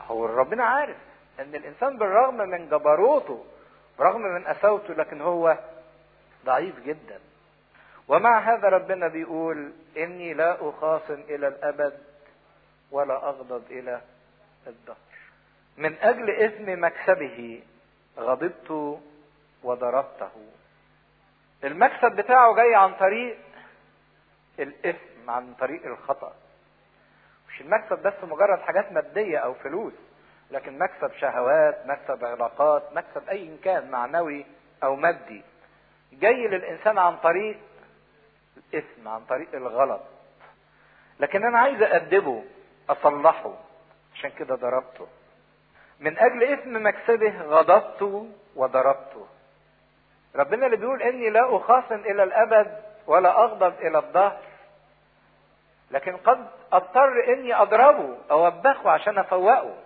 هو ربنا عارف ان الانسان بالرغم من جبروته برغم من قساوته لكن هو ضعيف جدا ومع هذا ربنا بيقول اني لا اخاصم الى الابد ولا اغضب الى الدهر من اجل اثم مكسبه غضبت وضربته المكسب بتاعه جاي عن طريق الاثم عن طريق الخطأ مش المكسب بس مجرد حاجات مادية او فلوس لكن مكسب شهوات مكسب علاقات مكسب اي كان معنوي او مادي جاي للانسان عن طريق الاثم عن طريق الغلط لكن انا عايز ادبه اصلحه عشان كده ضربته من اجل اثم مكسبه غضبته وضربته ربنا اللي بيقول اني لا اخاصم الى الابد ولا اغضب الى الظهر لكن قد اضطر اني اضربه اوبخه عشان افوقه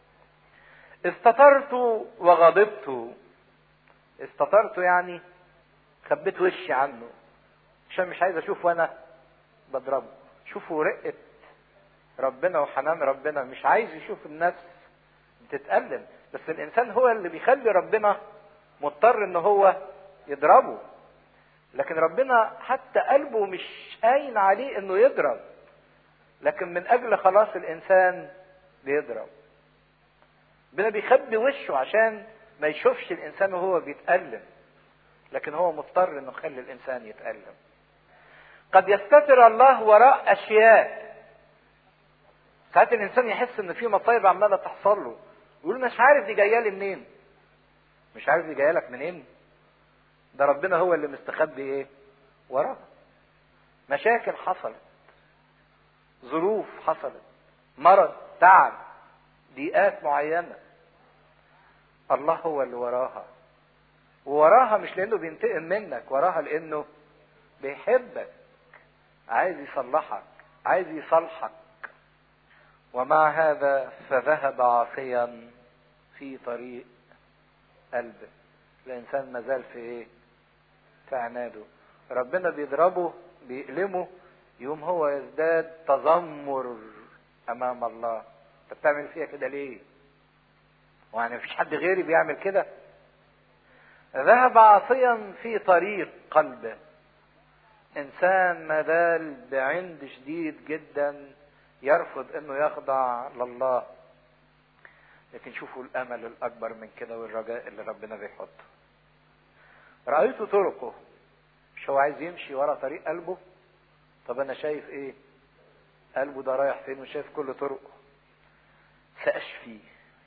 استطرت وغضبت استطرت يعني خبيت وشي عنه عشان مش عايز اشوف وانا بضربه شوفوا رقة ربنا وحنان ربنا مش عايز يشوف النفس بتتألم بس الانسان هو اللي بيخلي ربنا مضطر ان هو يضربه لكن ربنا حتى قلبه مش قاين عليه انه يضرب لكن من اجل خلاص الانسان بيضرب ربنا بيخبي وشه عشان ما يشوفش الانسان وهو بيتألم لكن هو مضطر انه يخلي الانسان يتألم قد يستتر الله وراء اشياء ساعات الانسان يحس ان في مصايب عماله تحصل له يقول مش عارف دي جايه لي منين مش عارف دي جايه لك منين ده ربنا هو اللي مستخبي ايه وراها مشاكل حصلت ظروف حصلت مرض تعب ضيقات معينه الله هو اللي وراها ووراها مش لانه بينتقم منك وراها لانه بيحبك عايز يصلحك عايز يصلحك ومع هذا فذهب عاصيا في طريق قلبه الانسان ما زال في ايه في عناده ربنا بيضربه بيألمه يوم هو يزداد تذمر امام الله انت بتعمل فيها كده ليه ويعني مفيش حد غيري بيعمل كده ذهب عاصيا في طريق قلبه انسان ما زال بعند شديد جدا يرفض انه يخضع لله لكن شوفوا الامل الاكبر من كده والرجاء اللي ربنا بيحطه رايت طرقه مش هو عايز يمشي ورا طريق قلبه طب انا شايف ايه قلبه ده رايح فين وشايف كل طرقه ساشفيه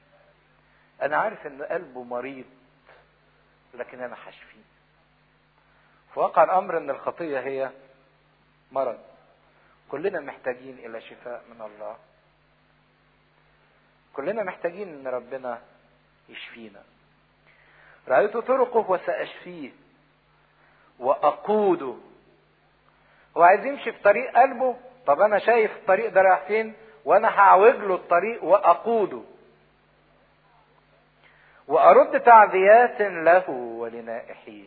انا عارف ان قلبه مريض لكن انا هشفيه في واقع الامر ان الخطيه هي مرض كلنا محتاجين الى شفاء من الله كلنا محتاجين ان ربنا يشفينا رايت طرقه وساشفيه واقوده هو عايز يمشي في طريق قلبه طب انا شايف الطريق ده رايح فين وانا هعوج له الطريق واقوده وارد تعزيات له ولنائحيه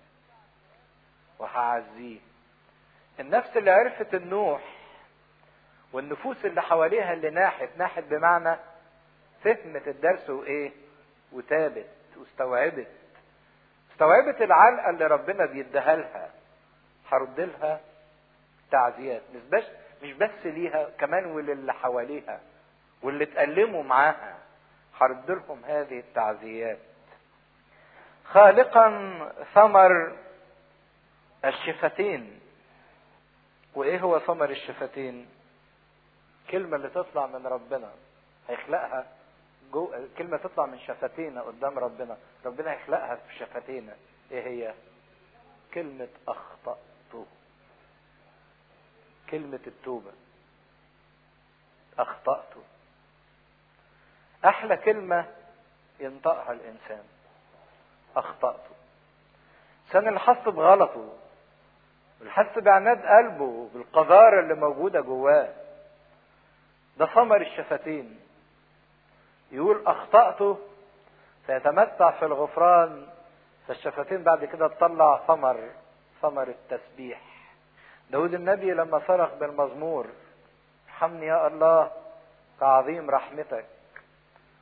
وهعزيه النفس اللي عرفت النوح والنفوس اللي حواليها اللي ناحت ناحت بمعنى فهمت الدرس وايه وتابت واستوعبت استوعبت العلقه اللي ربنا بيديها لها هرد لها تعزيات مش بس مش بس ليها كمان وللي حواليها واللي اتألموا معاها هرد لهم هذه التعزيات خالقا ثمر الشفتين وايه هو ثمر الشفتين كلمة اللي تطلع من ربنا هيخلقها جو كلمة تطلع من شفتينا قدام ربنا ربنا هيخلقها في شفتينا ايه هي كلمة اخطأت كلمة التوبة اخطأت احلى كلمة ينطقها الانسان اخطأت الانسان اللي حس بغلطه اللي حس بعناد قلبه بالقذارة اللي موجودة جواه ده ثمر الشفتين يقول اخطأت فيتمتع في الغفران فالشفتين بعد كده تطلع ثمر ثمر التسبيح داود النبي لما صرخ بالمزمور ارحمني يا الله كعظيم رحمتك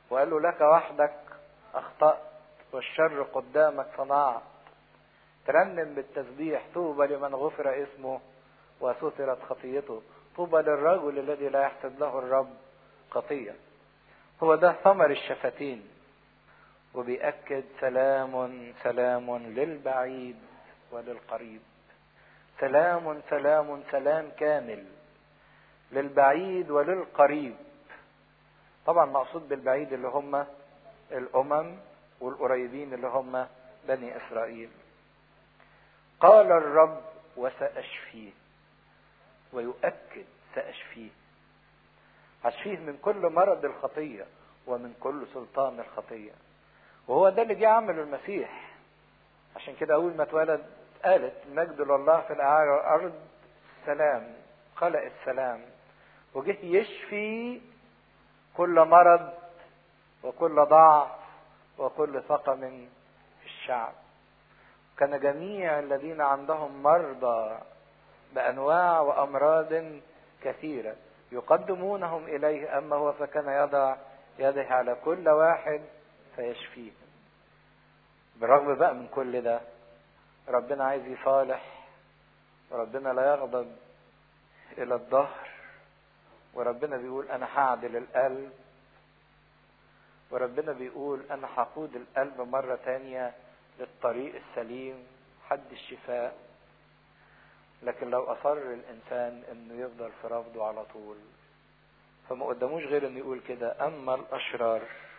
وقال له لك وحدك اخطأت والشر قدامك صنعت ترنم بالتسبيح طوبى لمن غفر اسمه وسترت خطيته طوبى للرجل الذي لا يحسب له الرب خطيه هو ده ثمر الشفتين وبيأكد سلام سلام للبعيد وللقريب سلام سلام سلام كامل للبعيد وللقريب طبعا مقصود بالبعيد اللي هم الامم والقريبين اللي هم بني اسرائيل قال الرب وساشفيه ويؤكد ساشفيه هشفيه من كل مرض الخطيه ومن كل سلطان الخطيه وهو ده اللي جه عمله المسيح عشان كده اول ما اتولد قالت مجد لله في الاعالي والارض سلام خلق السلام وجه يشفي كل مرض وكل ضعف وكل سقم في الشعب كان جميع الذين عندهم مرضى بانواع وامراض كثيره يقدمونهم اليه اما هو فكان يضع يده على كل واحد فيشفيه بالرغم بقى من كل ده ربنا عايز يصالح وربنا لا يغضب الى الظهر وربنا بيقول انا هعدل القلب وربنا بيقول انا هقود القلب مرة تانية للطريق السليم حد الشفاء لكن لو اصر الانسان انه يفضل في رفضه على طول فما قداموش غير انه يقول كده اما الاشرار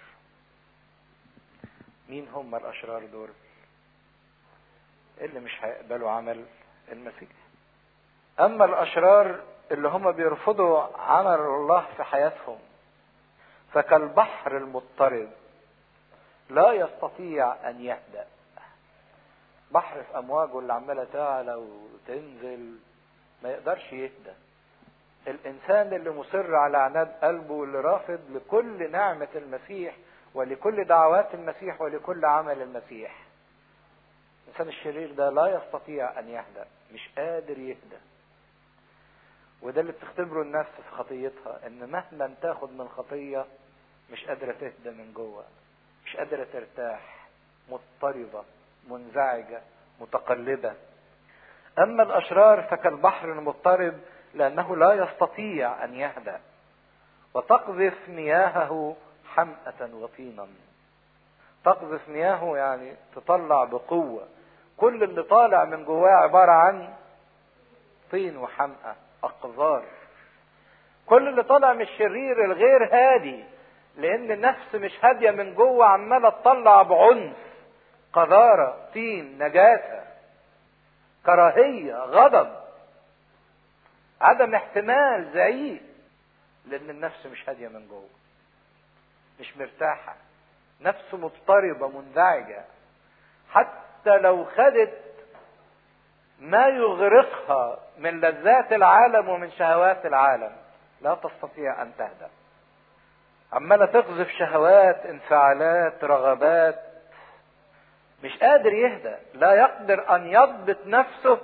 مين هم الاشرار دول اللي مش هيقبلوا عمل المسيح اما الاشرار اللي هم بيرفضوا عمل الله في حياتهم فكالبحر المضطرب لا يستطيع ان يهدأ بحر في امواجه اللي عماله تعلى وتنزل ما يقدرش يهدى الانسان اللي مصر على عناد قلبه واللي رافض لكل نعمه المسيح ولكل دعوات المسيح ولكل عمل المسيح الانسان الشرير ده لا يستطيع ان يهدأ مش قادر يهدأ وده اللي بتختبره النفس في خطيتها ان مهما تاخد من خطية مش قادرة تهدى من جوه مش قادرة ترتاح مضطربة منزعجة متقلبة اما الاشرار فكالبحر المضطرب لانه لا يستطيع ان يهدأ وتقذف مياهه حمأة وطينا تقذف مياهه يعني تطلع بقوة كل اللي طالع من جواه عبارة عن طين وحمأة أقذار كل اللي طالع من الشرير الغير هادي لأن النفس مش هادية من جوه عمالة تطلع بعنف قذارة طين نجاسة كراهية غضب عدم احتمال زعيق لأن النفس مش هادية من جوه مش مرتاحة نفس مضطربة منزعجة حتى لو خدت ما يغرقها من لذات العالم ومن شهوات العالم لا تستطيع ان تهدى عمالة تقذف شهوات انفعالات رغبات مش قادر يهدى لا يقدر ان يضبط نفسه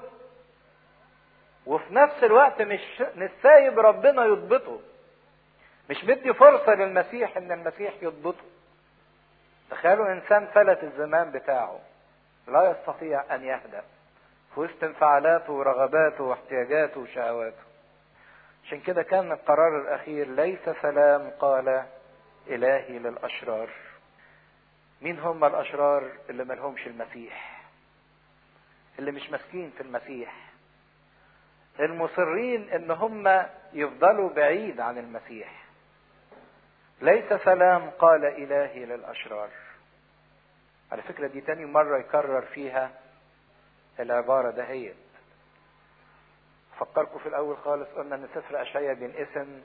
وفي نفس الوقت مش مش سايب ربنا يضبطه مش مدي فرصة للمسيح ان المسيح يضبطه تخيلوا انسان فلت الزمان بتاعه لا يستطيع ان يهدأ في وسط انفعالاته ورغباته واحتياجاته وشهواته عشان كده كان القرار الاخير ليس سلام قال الهي للاشرار مين هم الاشرار اللي ملهمش المسيح اللي مش ماسكين في المسيح المصرين ان هم يفضلوا بعيد عن المسيح ليس سلام قال الهي للاشرار على فكره دي تاني مره يكرر فيها العباره دهيت فكركم في الاول خالص قلنا ان سفر اشعيا بينقسم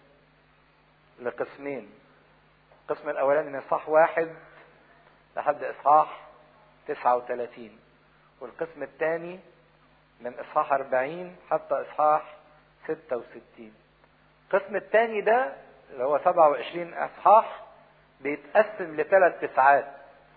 لقسمين القسم الاولاني من اصحاح واحد لحد اصحاح 39 والقسم الثاني من اصحاح 40 حتى اصحاح 66 القسم الثاني ده اللي هو 27 اصحاح بيتقسم لثلاث تسعات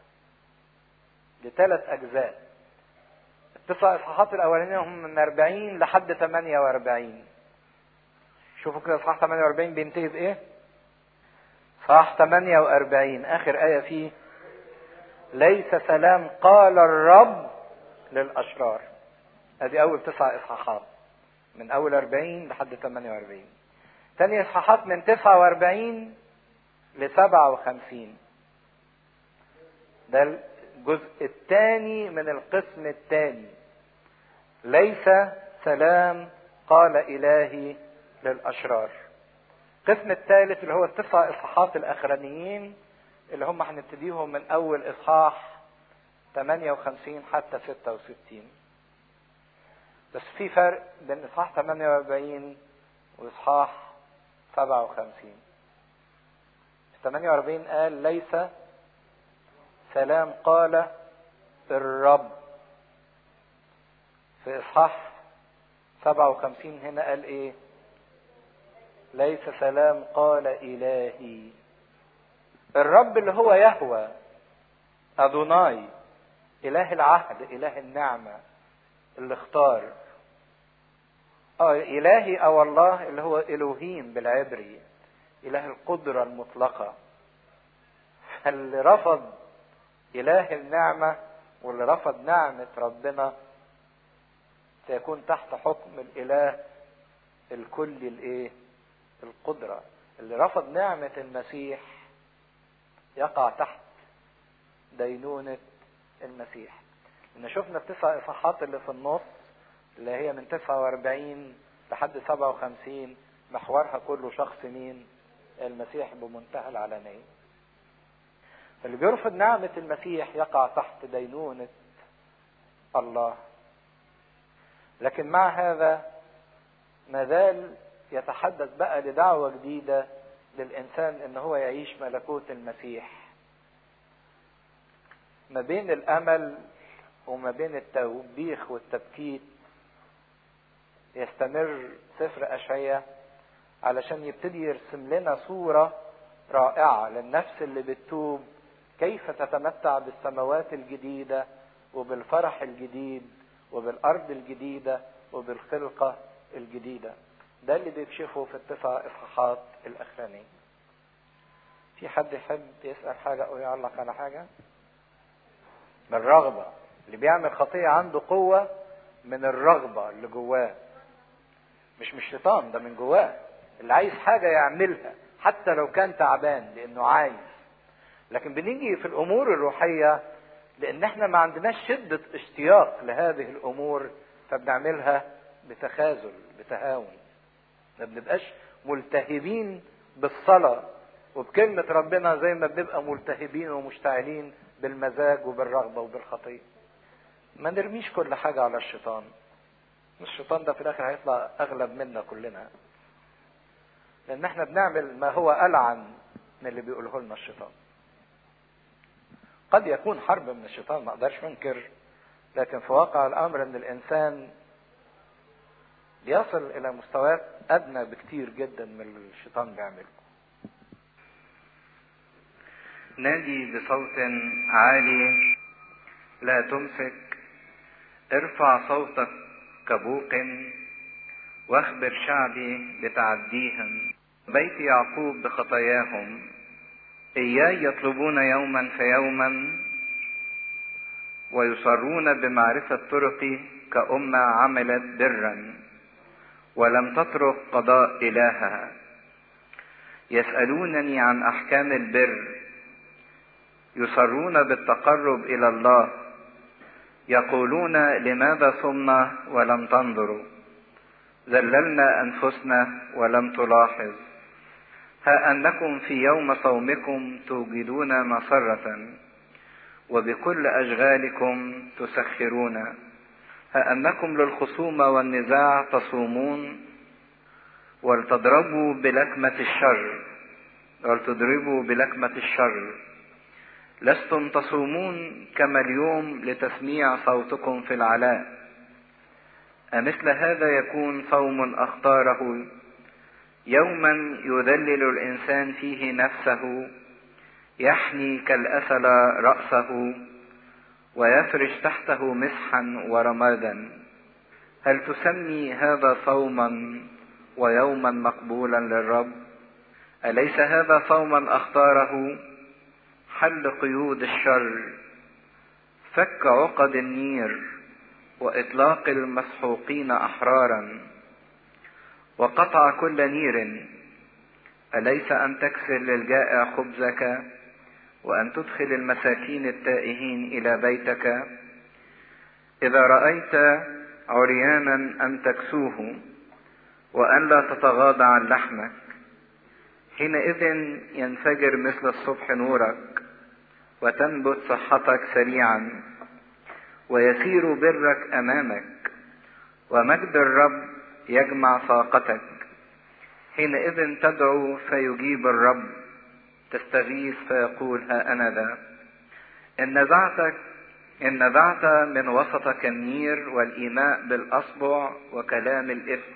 لثلاث اجزاء التسع اصحاحات الاولانيه هم من 40 لحد 48 شوفوا كده اصحاح 48 بينتهي بايه صح 48 آخر آية فيه ليس سلام قال الرب للأشرار ادي أول تسع إصحاحات من أول 40 لحد 48 تاني إصحاحات من 49 ل 57 ده الجزء الثاني من القسم الثاني ليس سلام قال إلهي للأشرار القسم الثالث اللي هو التسع إصحاحات الأخرانيين اللي هم هنبتديهم من أول إصحاح 58 حتى 66 بس في فرق بين إصحاح 48 وإصحاح 57 في 48 قال ليس سلام قال الرب في إصحاح 57 هنا قال إيه ليس سلام قال إلهي الرب اللي هو يهوى أدوناي إله العهد إله النعمة اللي اختار اه إلهي أو الله اللي هو إلوهيم بالعبري إله القدرة المطلقة فاللي رفض إله النعمة واللي رفض نعمة ربنا سيكون تحت حكم الإله الكل الإيه؟ القدرة اللي رفض نعمة المسيح يقع تحت دينونة المسيح إن شفنا التسع إصحاحات اللي في النص اللي هي من 49 لحد 57 محورها كله شخص مين؟ المسيح بمنتهى العلنية. اللي بيرفض نعمة المسيح يقع تحت دينونة الله. لكن مع هذا ما زال يتحدث بقى لدعوة جديدة للإنسان إن هو يعيش ملكوت المسيح. ما بين الأمل وما بين التوبيخ والتبكيت يستمر سفر أشعية علشان يبتدي يرسم لنا صورة رائعة للنفس اللي بتتوب كيف تتمتع بالسماوات الجديدة وبالفرح الجديد وبالأرض الجديدة وبالخلقة الجديدة ده اللي بيكشفه في التسع إصحاحات الأخرانية في حد يحب يسأل حاجة أو يعلق على حاجة بالرغبة اللي بيعمل خطية عنده قوة من الرغبة اللي جواه مش مش شيطان ده من جواه اللي عايز حاجة يعملها حتى لو كان تعبان لأنه عايز لكن بنيجي في الأمور الروحية لأن احنا ما عندناش شدة اشتياق لهذه الأمور فبنعملها بتخاذل بتهاون ما بنبقاش ملتهبين بالصلاة وبكلمة ربنا زي ما بنبقى ملتهبين ومشتعلين بالمزاج وبالرغبة وبالخطية ما نرميش كل حاجة على الشيطان الشيطان ده في الآخر هيطلع أغلب منا كلنا لأن احنا بنعمل ما هو ألعن من اللي بيقوله لنا الشيطان قد يكون حرب من الشيطان ما اقدرش انكر لكن في واقع الامر ان الانسان بيصل الى مستويات ادنى بكتير جدا من اللي الشيطان بيعمله نادي بصوت عالي لا تمسك ارفع صوتك كبوق واخبر شعبي بتعديهم بيت يعقوب بخطاياهم إياي يطلبون يوما فيوما ويصرون بمعرفة طرقي كأمة عملت برا ولم تترك قضاء إلهها يسألونني عن أحكام البر يصرون بالتقرب إلى الله يقولون لماذا صمنا ولم تنظروا ذللنا أنفسنا ولم تلاحظ ها أنكم في يوم صومكم توجدون مسرة وبكل أشغالكم تسخرون ها أنكم للخصومة والنزاع تصومون ولتضربوا بلكمة الشر ولتضربوا بلكمة الشر لستم تصومون كما اليوم لتسميع صوتكم في العلاء أمثل هذا يكون صوم أختاره يوما يذلل الإنسان فيه نفسه يحني كالأسل رأسه ويفرش تحته مسحا ورمادا هل تسمي هذا صوما ويوما مقبولا للرب أليس هذا صوما أختاره حل قيود الشر فك عقد النير وإطلاق المسحوقين أحرارا وقطع كل نير أليس أن تكسر للجائع خبزك وأن تدخل المساكين التائهين إلى بيتك إذا رأيت عريانا أن تكسوه وأن لا تتغاضى عن لحمك حينئذ ينفجر مثل الصبح نورك وتنبت صحتك سريعا ويسير برك امامك ومجد الرب يجمع طاقتك حينئذ تدعو فيجيب الرب تستغيث فيقول ها انا ذا ان نزعتك ان نزعت من وسطك النير والايماء بالاصبع وكلام الاثم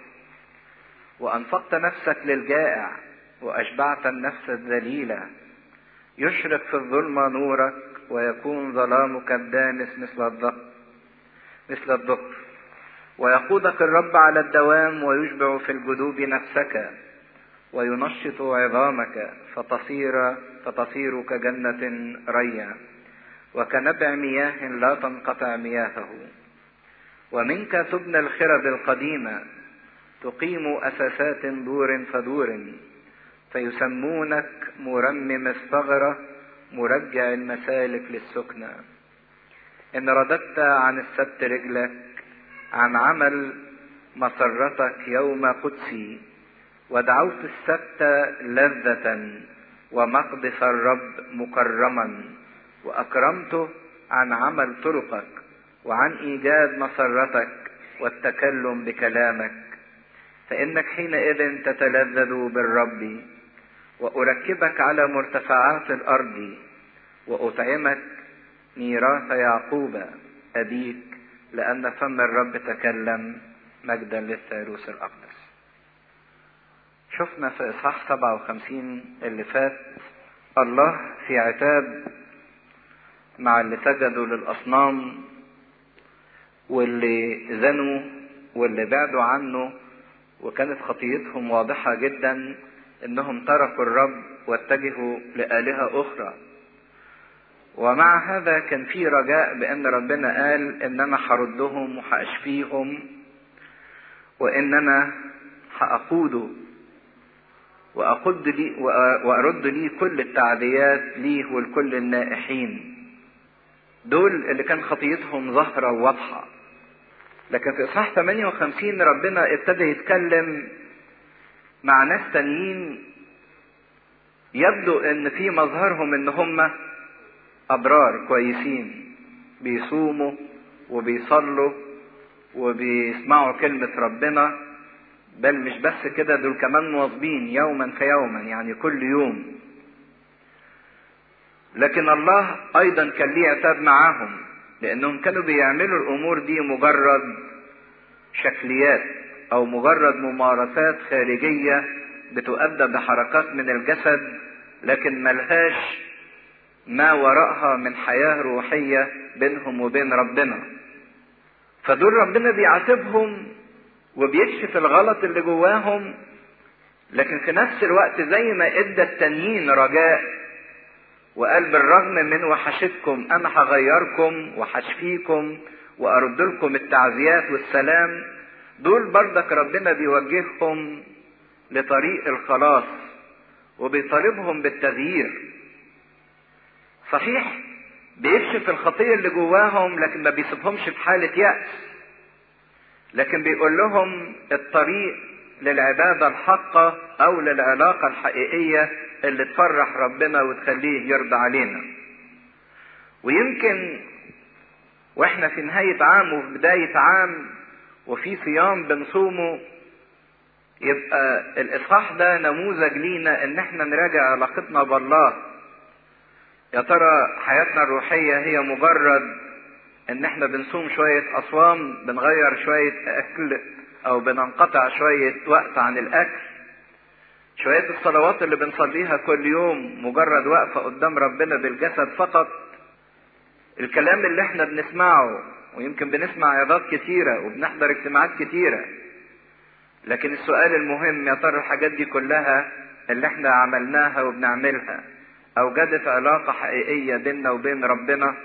وانفقت نفسك للجائع واشبعت النفس الذليله يشرق في الظلمه نورك ويكون ظلامك الدامس مثل الظهر مثل الظهر ويقودك الرب على الدوام ويشبع في الجدوب نفسك وينشط عظامك فتصير فتصير كجنة ريا وكنبع مياه لا تنقطع مياهه ومنك تبنى الخرب القديمة تقيم أساسات دور فدور فيسمونك مرمم الثغرة مرجع المسالك للسكنى إن رددت عن السبت رجلك عن عمل مسرتك يوم قدسي ودعوت السبت لذة ومقدس الرب مكرما وأكرمته عن عمل طرقك وعن إيجاد مسرتك والتكلم بكلامك فإنك حينئذ تتلذذ بالرب وأركبك على مرتفعات الأرض وأطعمك ميراث يعقوب أبيك لأن فم الرب تكلم مجدا للثالوث الأقدس شفنا في إصحاح 57 اللي فات الله في عتاب مع اللي سجدوا للأصنام واللي زنوا واللي بعدوا عنه وكانت خطيتهم واضحة جدا انهم تركوا الرب واتجهوا لآلهة أخرى ومع هذا كان في رجاء بأن ربنا قال إن أنا هردهم وهأشفيهم وإن أنا هأقوده وأقود لي وأرد لي كل التعديات ليه ولكل النائحين دول اللي كان خطيتهم ظاهرة وواضحة لكن في إصحاح 58 ربنا ابتدى يتكلم مع ناس تانيين يبدو ان في مظهرهم ان هم ابرار كويسين بيصوموا وبيصلوا وبيسمعوا كلمة ربنا بل مش بس كده دول كمان مواظبين يوما فيوما يعني كل يوم لكن الله ايضا كان ليه عتاب معاهم لانهم كانوا بيعملوا الامور دي مجرد شكليات او مجرد ممارسات خارجية بتؤدى بحركات من الجسد لكن ملهاش ما وراءها من حياة روحية بينهم وبين ربنا فدول ربنا بيعاتبهم وبيكشف الغلط اللي جواهم لكن في نفس الوقت زي ما ادى التانيين رجاء وقال بالرغم من وحشتكم انا هغيركم وهشفيكم وارد لكم التعزيات والسلام دول بردك ربنا بيوجههم لطريق الخلاص وبيطالبهم بالتغيير صحيح بيكشف الخطية اللي جواهم لكن ما بيسيبهمش في حالة يأس لكن بيقول لهم الطريق للعبادة الحقة أو للعلاقة الحقيقية اللي تفرح ربنا وتخليه يرضى علينا ويمكن واحنا في نهاية عام وفي بداية عام وفي صيام بنصومه يبقى الاصحاح ده نموذج لينا ان احنا نراجع علاقتنا بالله يا ترى حياتنا الروحية هي مجرد ان احنا بنصوم شوية اصوام بنغير شوية اكل او بننقطع شوية وقت عن الاكل شوية الصلوات اللي بنصليها كل يوم مجرد وقفة قدام ربنا بالجسد فقط الكلام اللي احنا بنسمعه ويمكن بنسمع عظات كتيرة وبنحضر اجتماعات كتيرة لكن السؤال المهم يا ترى الحاجات دي كلها اللي احنا عملناها وبنعملها اوجدت علاقة حقيقية بيننا وبين ربنا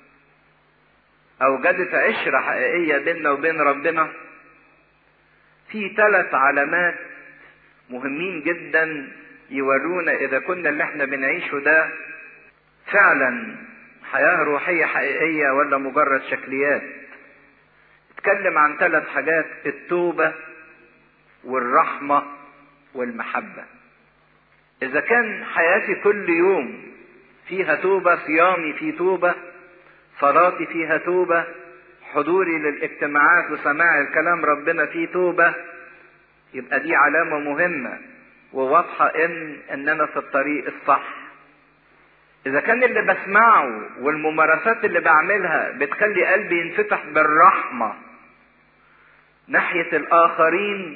اوجدت عشرة حقيقية بيننا وبين ربنا في ثلاث علامات مهمين جدا يورونا اذا كنا اللي احنا بنعيشه ده فعلا حياة روحية حقيقية ولا مجرد شكليات اتكلم عن ثلاث حاجات التوبة والرحمة والمحبة اذا كان حياتي كل يوم فيها توبة صيامي فيه توبة صلاتي فيها توبة حضوري للاجتماعات وسماع الكلام ربنا فيه توبة يبقى دي علامة مهمة وواضحة ان ان انا في الطريق الصح اذا كان اللي بسمعه والممارسات اللي بعملها بتخلي قلبي ينفتح بالرحمة ناحية الاخرين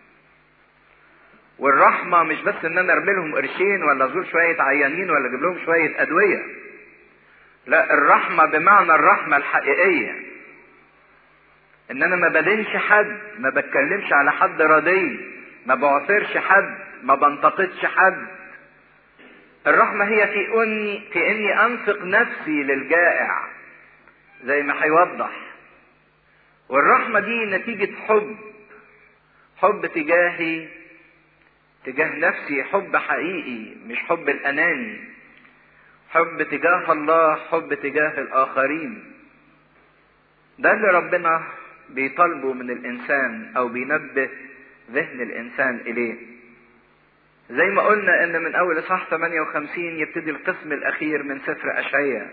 والرحمة مش بس ان انا ارمي لهم قرشين ولا ازور شوية عيانين ولا اجيب لهم شوية ادوية لا الرحمة بمعنى الرحمة الحقيقية ان انا ما بدينش حد ما بتكلمش على حد ردي ما بعثرش حد ما بنتقدش حد الرحمة هي في اني في اني انفق نفسي للجائع زي ما هيوضح والرحمة دي نتيجة حب حب تجاهي تجاه نفسي حب حقيقي مش حب الاناني حب تجاه الله حب تجاه الاخرين ده اللي ربنا بيطالبه من الانسان او بينبه ذهن الانسان اليه زي ما قلنا ان من اول اصحاح 58 يبتدي القسم الاخير من سفر اشعياء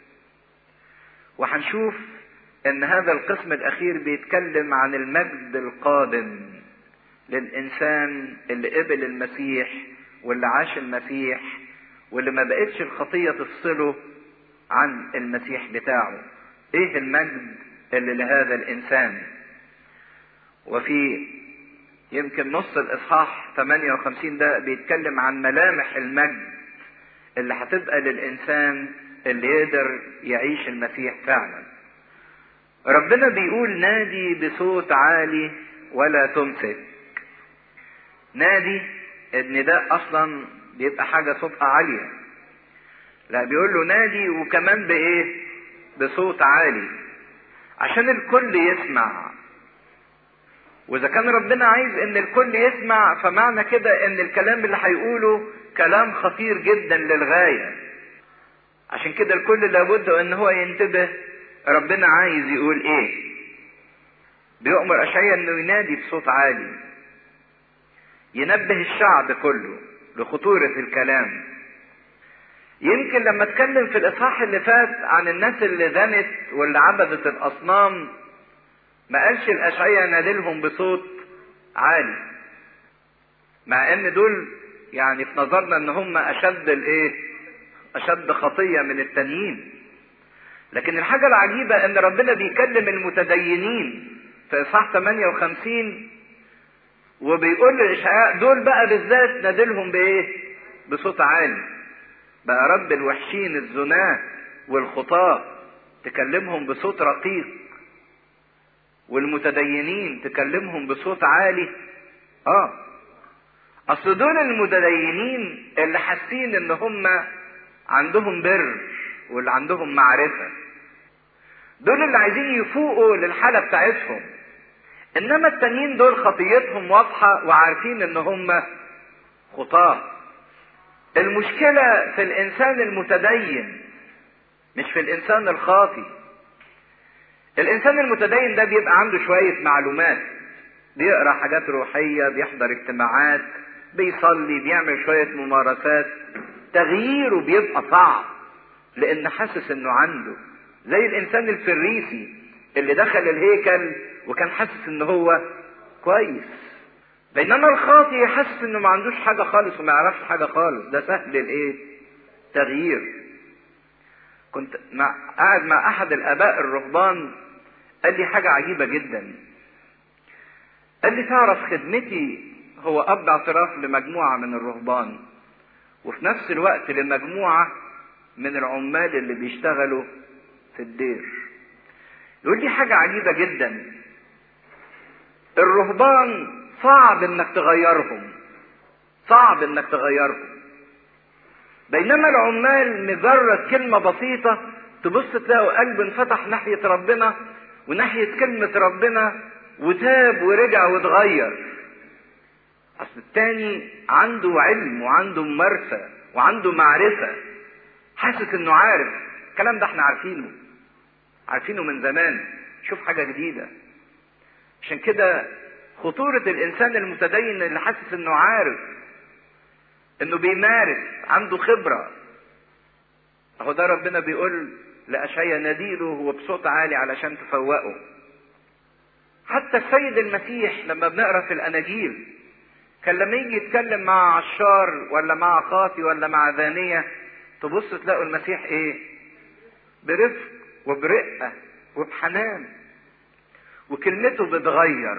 وهنشوف ان هذا القسم الاخير بيتكلم عن المجد القادم للانسان اللي قبل المسيح واللي عاش المسيح واللي ما بقتش الخطيه تفصله عن المسيح بتاعه ايه المجد اللي لهذا الانسان وفي يمكن نص الاصحاح 58 ده بيتكلم عن ملامح المجد اللي هتبقى للانسان اللي يقدر يعيش المسيح فعلا ربنا بيقول نادي بصوت عالي ولا تمسك نادي النداء اصلا بيبقى حاجه صوتها عاليه لا بيقول له نادي وكمان بايه بصوت عالي عشان الكل يسمع واذا كان ربنا عايز ان الكل يسمع فمعنى كده ان الكلام اللي هيقوله كلام خطير جدا للغايه عشان كده الكل لابد ان هو ينتبه ربنا عايز يقول ايه بيؤمر اشعيا انه ينادي بصوت عالي ينبه الشعب كله لخطورة الكلام يمكن لما اتكلم في الاصحاح اللي فات عن الناس اللي زنت واللي عبدت الاصنام ما قالش الاشعياء نادلهم بصوت عالي مع ان دول يعني في نظرنا ان هم اشد الايه اشد خطيه من التانيين لكن الحاجه العجيبه ان ربنا بيكلم المتدينين في اصحاح 58 وبيقول للاشعياء دول بقى بالذات نادلهم بايه بصوت عالي بقى رب الوحشين الزناه والخطاه تكلمهم بصوت رقيق والمتدينين تكلمهم بصوت عالي اه اصل دول المتدينين اللي حاسين ان هم عندهم بر واللي عندهم معرفة دول اللي عايزين يفوقوا للحالة بتاعتهم انما التانيين دول خطيتهم واضحة وعارفين ان هم خطاة المشكلة في الانسان المتدين مش في الانسان الخاطي الانسان المتدين ده بيبقى عنده شوية معلومات بيقرا حاجات روحية بيحضر اجتماعات بيصلي بيعمل شوية ممارسات تغييره بيبقى صعب لان حاسس انه عنده زي الانسان الفريسي اللي دخل الهيكل وكان حاسس ان هو كويس بينما الخاطي حاسس انه ما عندوش حاجة خالص وما يعرفش حاجة خالص ده سهل الايه تغيير كنت مع قاعد مع احد الاباء الرهبان قال لي حاجة عجيبة جدا قال لي تعرف خدمتي هو اب اعتراف لمجموعة من الرهبان وفي نفس الوقت لمجموعة من العمال اللي بيشتغلوا في الدير يقول لي حاجة عجيبة جدا الرهبان صعب انك تغيرهم صعب انك تغيرهم بينما العمال مجرد كلمة بسيطة تبص تلاقوا قلبه انفتح ناحية ربنا وناحية كلمة ربنا وتاب ورجع واتغير اصل التاني عنده علم وعنده ممارسة وعنده معرفة حاسس انه عارف الكلام ده احنا عارفينه عارفينه من زمان شوف حاجة جديدة عشان كده خطورة الانسان المتدين اللي حاسس انه عارف انه بيمارس عنده خبرة اهو ده ربنا بيقول لأشعيا ناديله وبصوت عالي علشان تفوقه حتى السيد المسيح لما بنقرا في الاناجيل كان لما يجي يتكلم مع عشار ولا مع خاطي ولا مع ذانية تبص تلاقوا المسيح ايه برفق وبرقة وبحنان وكلمته بتغير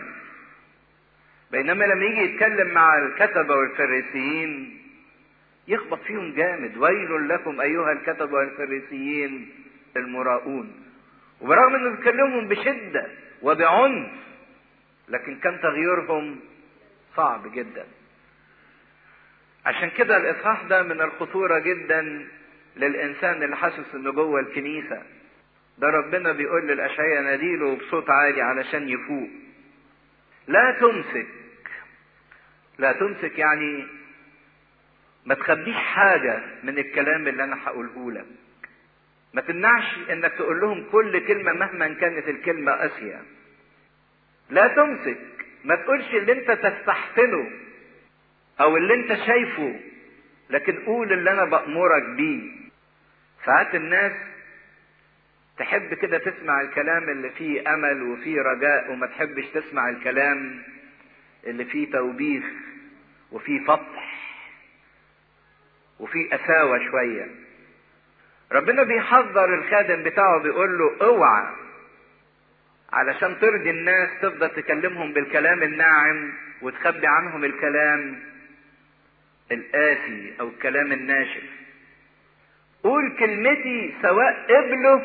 بينما لما يجي يتكلم مع الكتبة والفريسيين يخبط فيهم جامد ويل لكم ايها الكتبة والفريسيين المراؤون وبرغم انه بيكلمهم بشدة وبعنف لكن كان تغييرهم صعب جدا عشان كده الاصحاح ده من الخطورة جدا للانسان اللي حاسس انه جوه الكنيسة ده ربنا بيقول للاشعياء ناديله بصوت عالي علشان يفوق لا تمسك لا تمسك يعني ما تخبيش حاجة من الكلام اللي انا هقوله لك ما تمنعش انك تقول لهم كل كلمة مهما كانت الكلمة قاسية لا تمسك ما تقولش اللي انت تستحسنه او اللي انت شايفه لكن قول اللي انا بأمرك بيه ساعات الناس تحب كده تسمع الكلام اللي فيه امل وفيه رجاء وما تحبش تسمع الكلام اللي فيه توبيخ وفيه فتح وفيه قساوة شوية ربنا بيحذر الخادم بتاعه بيقول له اوعى علشان ترضي الناس تفضل تكلمهم بالكلام الناعم وتخبي عنهم الكلام القاسي او الكلام الناشف قول كلمتي سواء قبلوا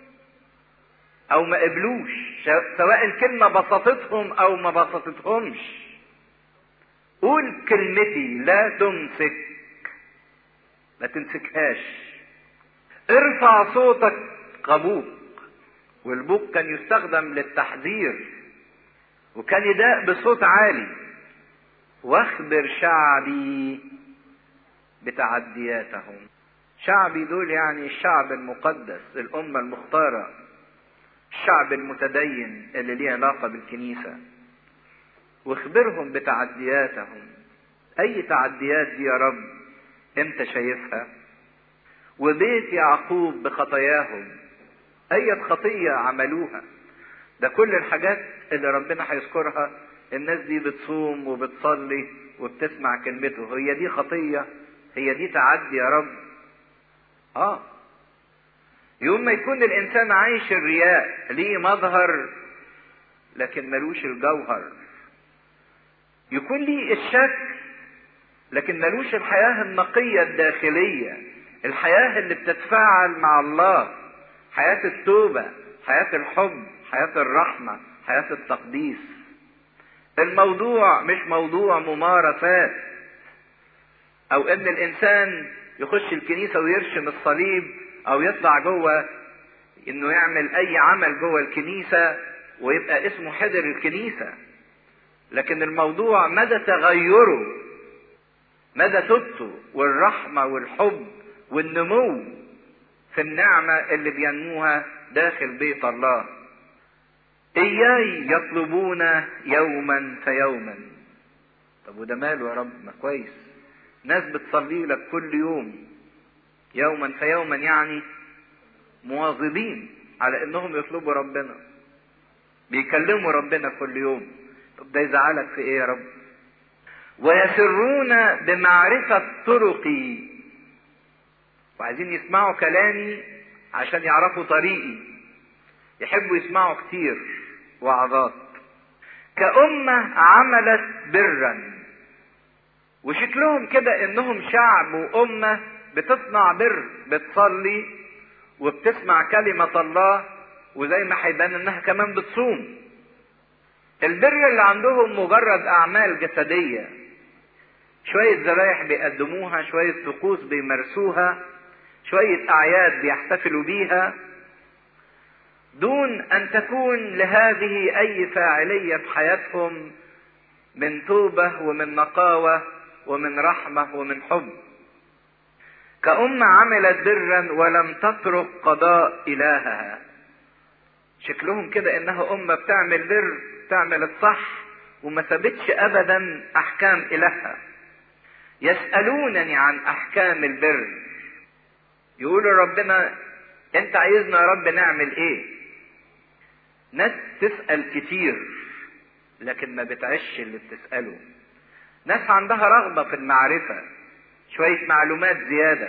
او ما قبلوش سواء الكلمة بسطتهم او ما بسطتهمش قول كلمتي لا تمسك ما تمسكهاش ارفع صوتك كبوق والبوق كان يستخدم للتحذير وكان يداء بصوت عالي واخبر شعبي بتعدياتهم شعبي دول يعني الشعب المقدس الأمة المختارة الشعب المتدين اللي ليه علاقة بالكنيسة واخبرهم بتعدياتهم أي تعديات دي يا رب أنت شايفها وبيت يعقوب بخطاياهم أي خطية عملوها ده كل الحاجات اللي ربنا هيذكرها الناس دي بتصوم وبتصلي وبتسمع كلمته هي دي خطية هي دي تعدي يا رب اه يوم ما يكون الانسان عايش الرياء ليه مظهر لكن ملوش الجوهر يكون ليه الشك لكن ملوش الحياة النقية الداخلية الحياة اللي بتتفاعل مع الله حياة التوبة حياة الحب حياة الرحمة حياة التقديس الموضوع مش موضوع ممارسات او ان الانسان يخش الكنيسة ويرشم الصليب او يطلع جوه انه يعمل اي عمل جوه الكنيسة ويبقى اسمه حضر الكنيسة لكن الموضوع مدى تغيره مدى توبته والرحمة والحب والنمو في النعمة اللي بينموها داخل بيت الله إياي يطلبون يوما فيوما طب وده ماله يا رب ما كويس ناس بتصلي لك كل يوم يوما فيوما يعني مواظبين على انهم يطلبوا ربنا بيكلموا ربنا كل يوم طب ده يزعلك في ايه يا رب ويسرون بمعرفة طرقي وعايزين يسمعوا كلامي عشان يعرفوا طريقي يحبوا يسمعوا كتير وعظات كأمة عملت برا وشكلهم كده انهم شعب وأمة بتصنع بر بتصلي وبتسمع كلمة الله وزي ما هيبان انها كمان بتصوم البر اللي عندهم مجرد اعمال جسدية شوية ذبايح بيقدموها شوية طقوس بيمارسوها شوية أعياد بيحتفلوا بيها دون أن تكون لهذه أي فاعلية في حياتهم من توبة ومن نقاوة ومن رحمة ومن حب كأمة عملت برا ولم تترك قضاء إلهها شكلهم كده إنها أمة بتعمل بر بتعمل الصح وما سابتش أبدا أحكام إلهها يسألونني عن أحكام البر يقولوا ربنا أنت عايزنا يا رب نعمل إيه ناس تسأل كتير لكن ما بتعيش اللي بتسأله ناس عندها رغبة في المعرفة شوية معلومات زيادة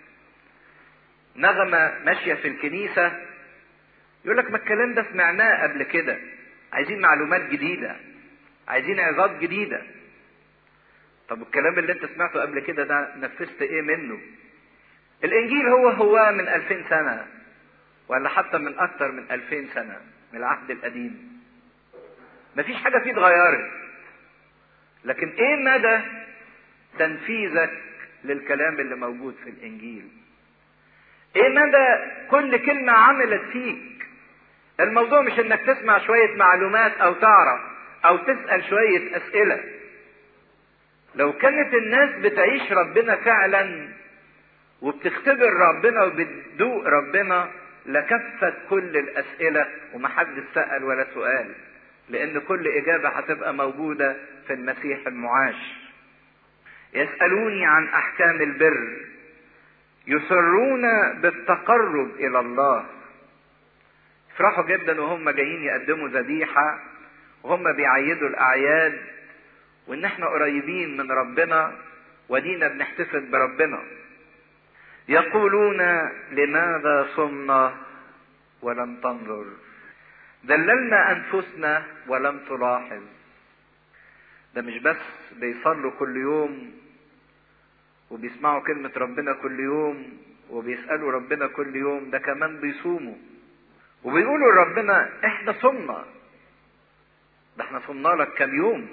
نغمة ماشية في الكنيسة يقول لك ما الكلام ده سمعناه قبل كده عايزين معلومات جديدة عايزين عظات جديدة طب الكلام اللي انت سمعته قبل كده ده نفذت ايه منه الانجيل هو هو من الفين سنة ولا حتى من اكتر من الفين سنة من العهد القديم مفيش حاجة فيه اتغيرت لكن ايه مدى تنفيذك للكلام اللي موجود في الانجيل ايه مدى كل كلمة عملت فيك الموضوع مش انك تسمع شوية معلومات او تعرف او تسأل شوية اسئلة لو كانت الناس بتعيش ربنا فعلا وبتختبر ربنا وبتدوق ربنا لكفت كل الاسئلة ومحدش سأل ولا سؤال لان كل اجابة هتبقى موجودة في المسيح المعاش يسألوني عن احكام البر يصرون بالتقرب الى الله يفرحوا جدا وهم جايين يقدموا ذبيحة وهم بيعيدوا الاعياد وان احنا قريبين من ربنا ودينا بنحتفل بربنا يقولون لماذا صمنا ولم تنظر دللنا انفسنا ولم تلاحظ ده مش بس بيصلوا كل يوم وبيسمعوا كلمة ربنا كل يوم وبيسألوا ربنا كل يوم ده كمان بيصوموا وبيقولوا لربنا احنا صمنا ده احنا صمنا لك كام يوم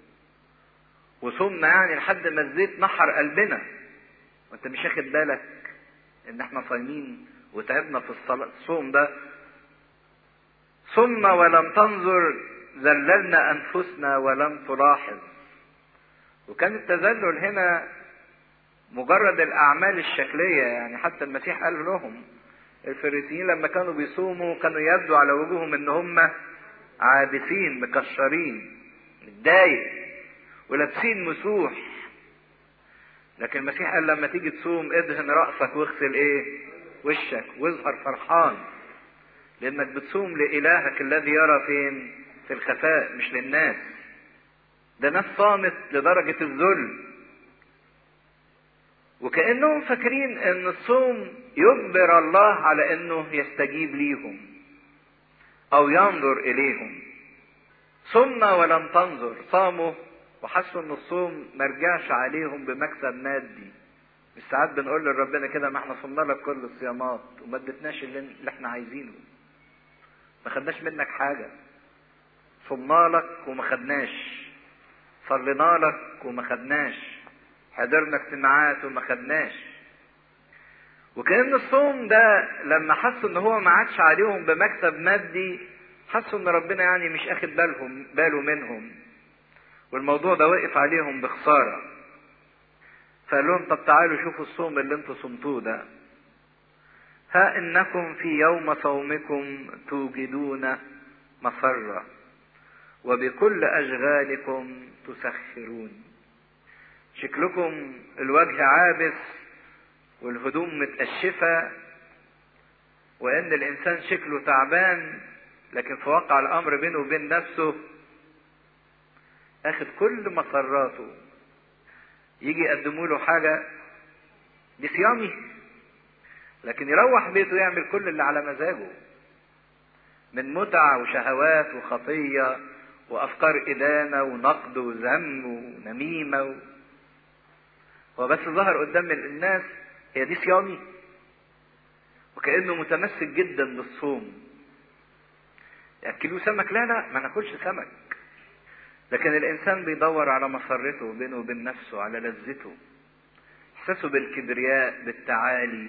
وصمنا يعني لحد ما الزيت نحر قلبنا وانت مش واخد بالك ان احنا صايمين وتعبنا في الصلاة الصوم ده صمنا ولم تنظر ذللنا انفسنا ولم تلاحظ وكان التذلل هنا مجرد الاعمال الشكليه يعني حتى المسيح قال لهم الفريسيين لما كانوا بيصوموا كانوا يبدو على وجوههم ان هم عابسين مكشرين متضايق ولابسين مسوح لكن المسيح قال لما تيجي تصوم ادهن راسك واغسل ايه وشك واظهر فرحان لانك بتصوم لالهك الذي يرى فين في الخفاء مش للناس ده ناس صامت لدرجة الذل وكأنهم فاكرين ان الصوم يجبر الله على انه يستجيب ليهم او ينظر اليهم صمنا ولم تنظر صاموا وحسوا ان الصوم مرجعش عليهم بمكسب مادي مش ساعات بنقول لربنا كده ما احنا صمنا لك كل الصيامات وما ادتناش اللي احنا عايزينه ما خدناش منك حاجه صمنا لك وما خدناش صلينا لك وما خدناش حضرنا اجتماعات وما خدناش وكأن الصوم ده لما حسوا ان هو ما عادش عليهم بمكسب مادي حسوا ان ربنا يعني مش اخد بالهم باله منهم والموضوع ده وقف عليهم بخسارة فقال لهم طب تعالوا شوفوا الصوم اللي انتوا صمتوه ده ها انكم في يوم صومكم توجدون مسرة وبكل اشغالكم تسخرون شكلكم الوجه عابس والهدوم متقشفة وان الانسان شكله تعبان لكن في واقع الامر بينه وبين نفسه اخد كل مسراته يجي يقدموا له حاجة دي صيامي لكن يروح بيته يعمل كل اللي على مزاجه من متع وشهوات وخطية وأفكار إدانة ونقد وذم ونميمة و... هو بس ظهر قدام الناس هي دي صيامي وكأنه متمسك جدا بالصوم يأكلوه سمك لا لا ما ناكلش سمك لكن الانسان بيدور على مسرته بينه وبين نفسه على لذته احساسه بالكبرياء بالتعالي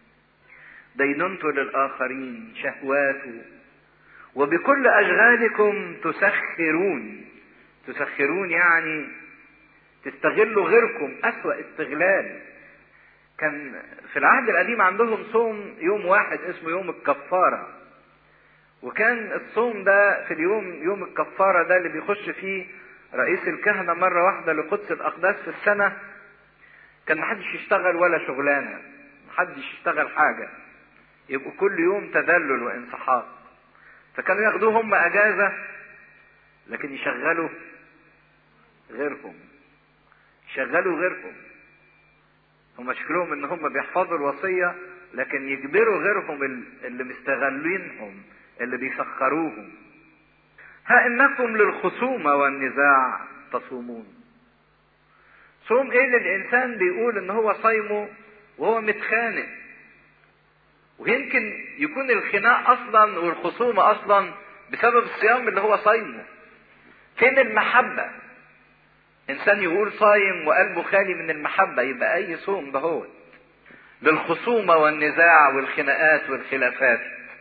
دينونته للاخرين شهواته وبكل اشغالكم تسخرون تسخرون يعني تستغلوا غيركم اسوا استغلال كان في العهد القديم عندهم صوم يوم واحد اسمه يوم الكفاره وكان الصوم ده في اليوم يوم الكفارة ده اللي بيخش فيه رئيس الكهنة مرة واحدة لقدس الأقداس في السنة كان محدش يشتغل ولا شغلانة محدش يشتغل حاجة يبقوا كل يوم تذلل وانسحاق فكانوا ياخدوه هم أجازة لكن يشغلوا غيرهم يشغلوا غيرهم هم شكلهم ان هم بيحفظوا الوصية لكن يجبروا غيرهم اللي مستغلينهم اللي بيسخروهم ها انكم للخصومة والنزاع تصومون صوم ايه للانسان بيقول ان هو صايمه وهو متخانق ويمكن يكون الخناق اصلا والخصومة اصلا بسبب الصيام اللي هو صايمه فين المحبة انسان يقول صايم وقلبه خالي من المحبة يبقى اي صوم ده هو للخصومة والنزاع والخناقات والخلافات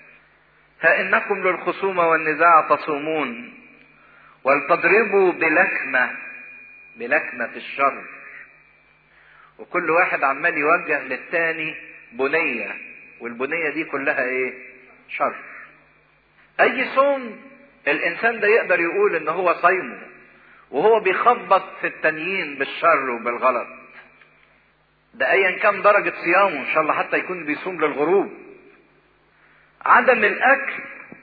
فإنكم للخصومة والنزاع تصومون ولتضربوا بلكمة بلكمة الشر وكل واحد عمال يوجه للتاني بنية والبنية دي كلها ايه شر اي صوم الانسان ده يقدر يقول ان هو صايمه وهو بيخبط في التانيين بالشر وبالغلط ده ايا كان درجة صيامه ان شاء الله حتى يكون بيصوم للغروب عدم الاكل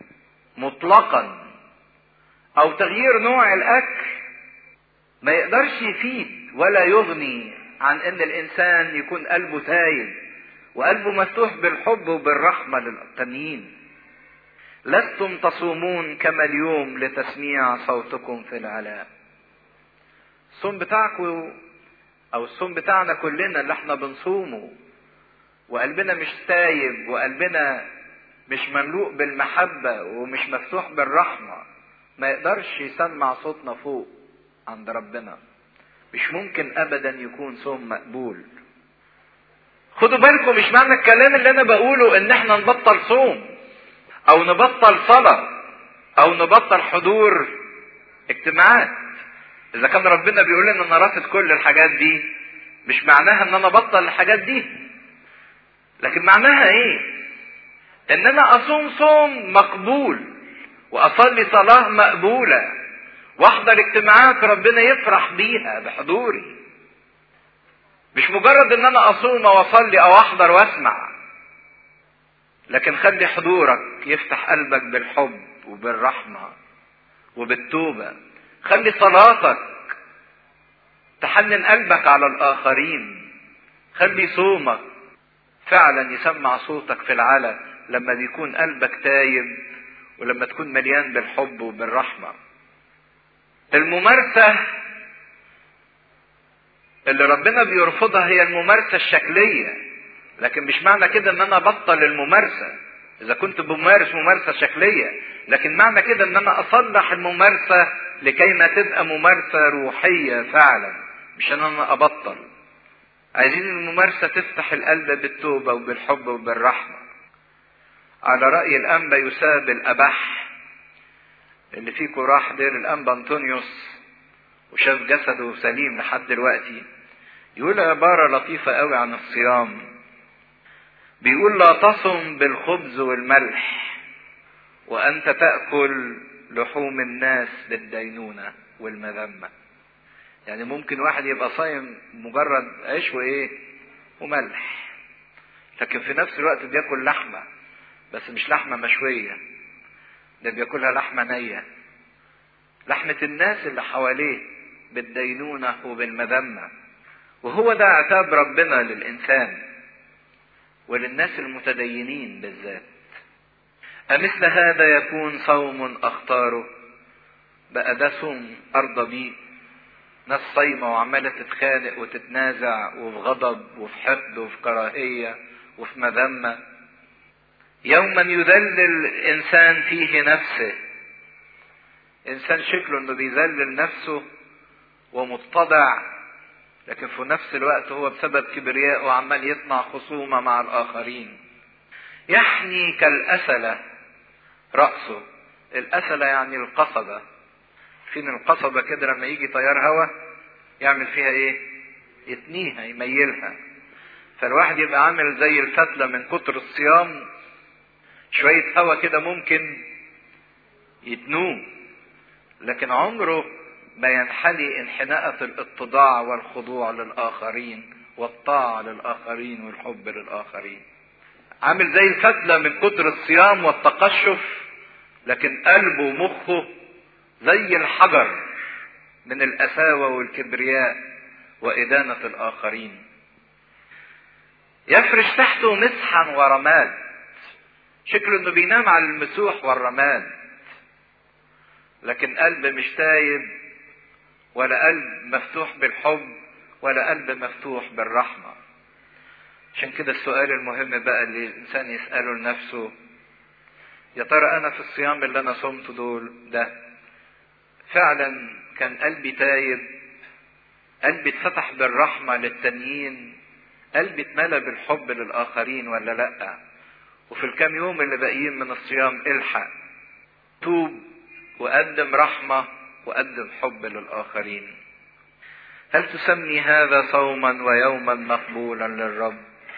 مطلقا او تغيير نوع الاكل ما يقدرش يفيد ولا يغني عن ان الانسان يكون قلبه تايب وقلبه مفتوح بالحب وبالرحمة للتانيين لستم تصومون كما اليوم لتسميع صوتكم في العلاء الصوم بتاعكم او الصوم بتاعنا كلنا اللي احنا بنصومه وقلبنا مش تايب وقلبنا مش مملوء بالمحبة ومش مفتوح بالرحمة ما يقدرش يسمع صوتنا فوق عند ربنا مش ممكن ابدا يكون صوم مقبول خدوا بالكم مش معنى الكلام اللي انا بقوله ان احنا نبطل صوم او نبطل صلاة او نبطل حضور اجتماعات اذا كان ربنا بيقول لنا انا رافض كل الحاجات دي مش معناها ان انا ابطل الحاجات دي لكن معناها ايه ان انا اصوم صوم مقبول واصلي صلاة مقبولة واحضر اجتماعات ربنا يفرح بيها بحضوري مش مجرد ان انا اصوم واصلي او احضر واسمع لكن خلي حضورك يفتح قلبك بالحب وبالرحمة وبالتوبة خلي صلاتك تحنن قلبك على الآخرين خلي صومك فعلا يسمع صوتك في العلا لما بيكون قلبك تايب ولما تكون مليان بالحب وبالرحمة الممارسة اللي ربنا بيرفضها هي الممارسة الشكلية لكن مش معنى كده ان انا ابطل الممارسة اذا كنت بمارس ممارسة شكلية لكن معنى كده ان انا اصلح الممارسة لكي ما تبقى ممارسة روحية فعلا مش ان انا ابطل عايزين الممارسة تفتح القلب بالتوبة وبالحب وبالرحمة على رأي الأنبا يساب الأبح اللي فيكم راح دير الأنبا أنطونيوس وشاف جسده سليم لحد دلوقتي يقول عبارة لطيفة قوي عن الصيام بيقول لا تصم بالخبز والملح وأنت تأكل لحوم الناس بالدينونة والمذمة يعني ممكن واحد يبقى صايم مجرد عيش وايه وملح لكن في نفس الوقت بياكل لحمة بس مش لحمة مشوية ده بياكلها لحمة نية لحمة الناس اللي حواليه بالدينونة وبالمذمة وهو ده عتاب ربنا للإنسان وللناس المتدينين بالذات أمثل هذا يكون صوم أختاره بقى ده صوم أرضى بيه ناس صايمة وعمالة تتخانق وتتنازع وفي غضب وفي حقد وفي كراهية وفي مذمة يوما يذلل الإنسان فيه نفسه انسان شكله انه بيذلل نفسه ومتضع لكن في نفس الوقت هو بسبب كبريائه عمال يصنع خصومة مع الآخرين يحني كالأسلة رأسه الأسلة يعني القصبة فين القصبة كده لما يجي تيار هوا يعمل فيها ايه يتنيها يميلها فالواحد يبقى عامل زي الفتلة من كتر الصيام شوية هوا كده ممكن يتنوه لكن عمره ما ينحني انحناءة الاتضاع والخضوع للآخرين والطاعة للآخرين والحب للآخرين عامل زي الفتلة من كتر الصيام والتقشف لكن قلبه ومخه زي الحجر من القساوة والكبرياء وإدانة الآخرين يفرش تحته مسحا ورماد شكله انه بينام على المسوح والرماد لكن قلب مش تايب ولا قلب مفتوح بالحب ولا قلب مفتوح بالرحمة عشان كده السؤال المهم بقى اللي الإنسان يسأله لنفسه يا ترى أنا في الصيام اللي أنا صمته دول ده فعلا كان قلبي تايب قلبي اتفتح بالرحمة للتانيين قلبي اتملى بالحب للآخرين ولا لأ وفي الكام يوم اللي باقيين من الصيام الحق توب وقدم رحمة وقدم حب للآخرين هل تسمي هذا صوما ويوما مقبولا للرب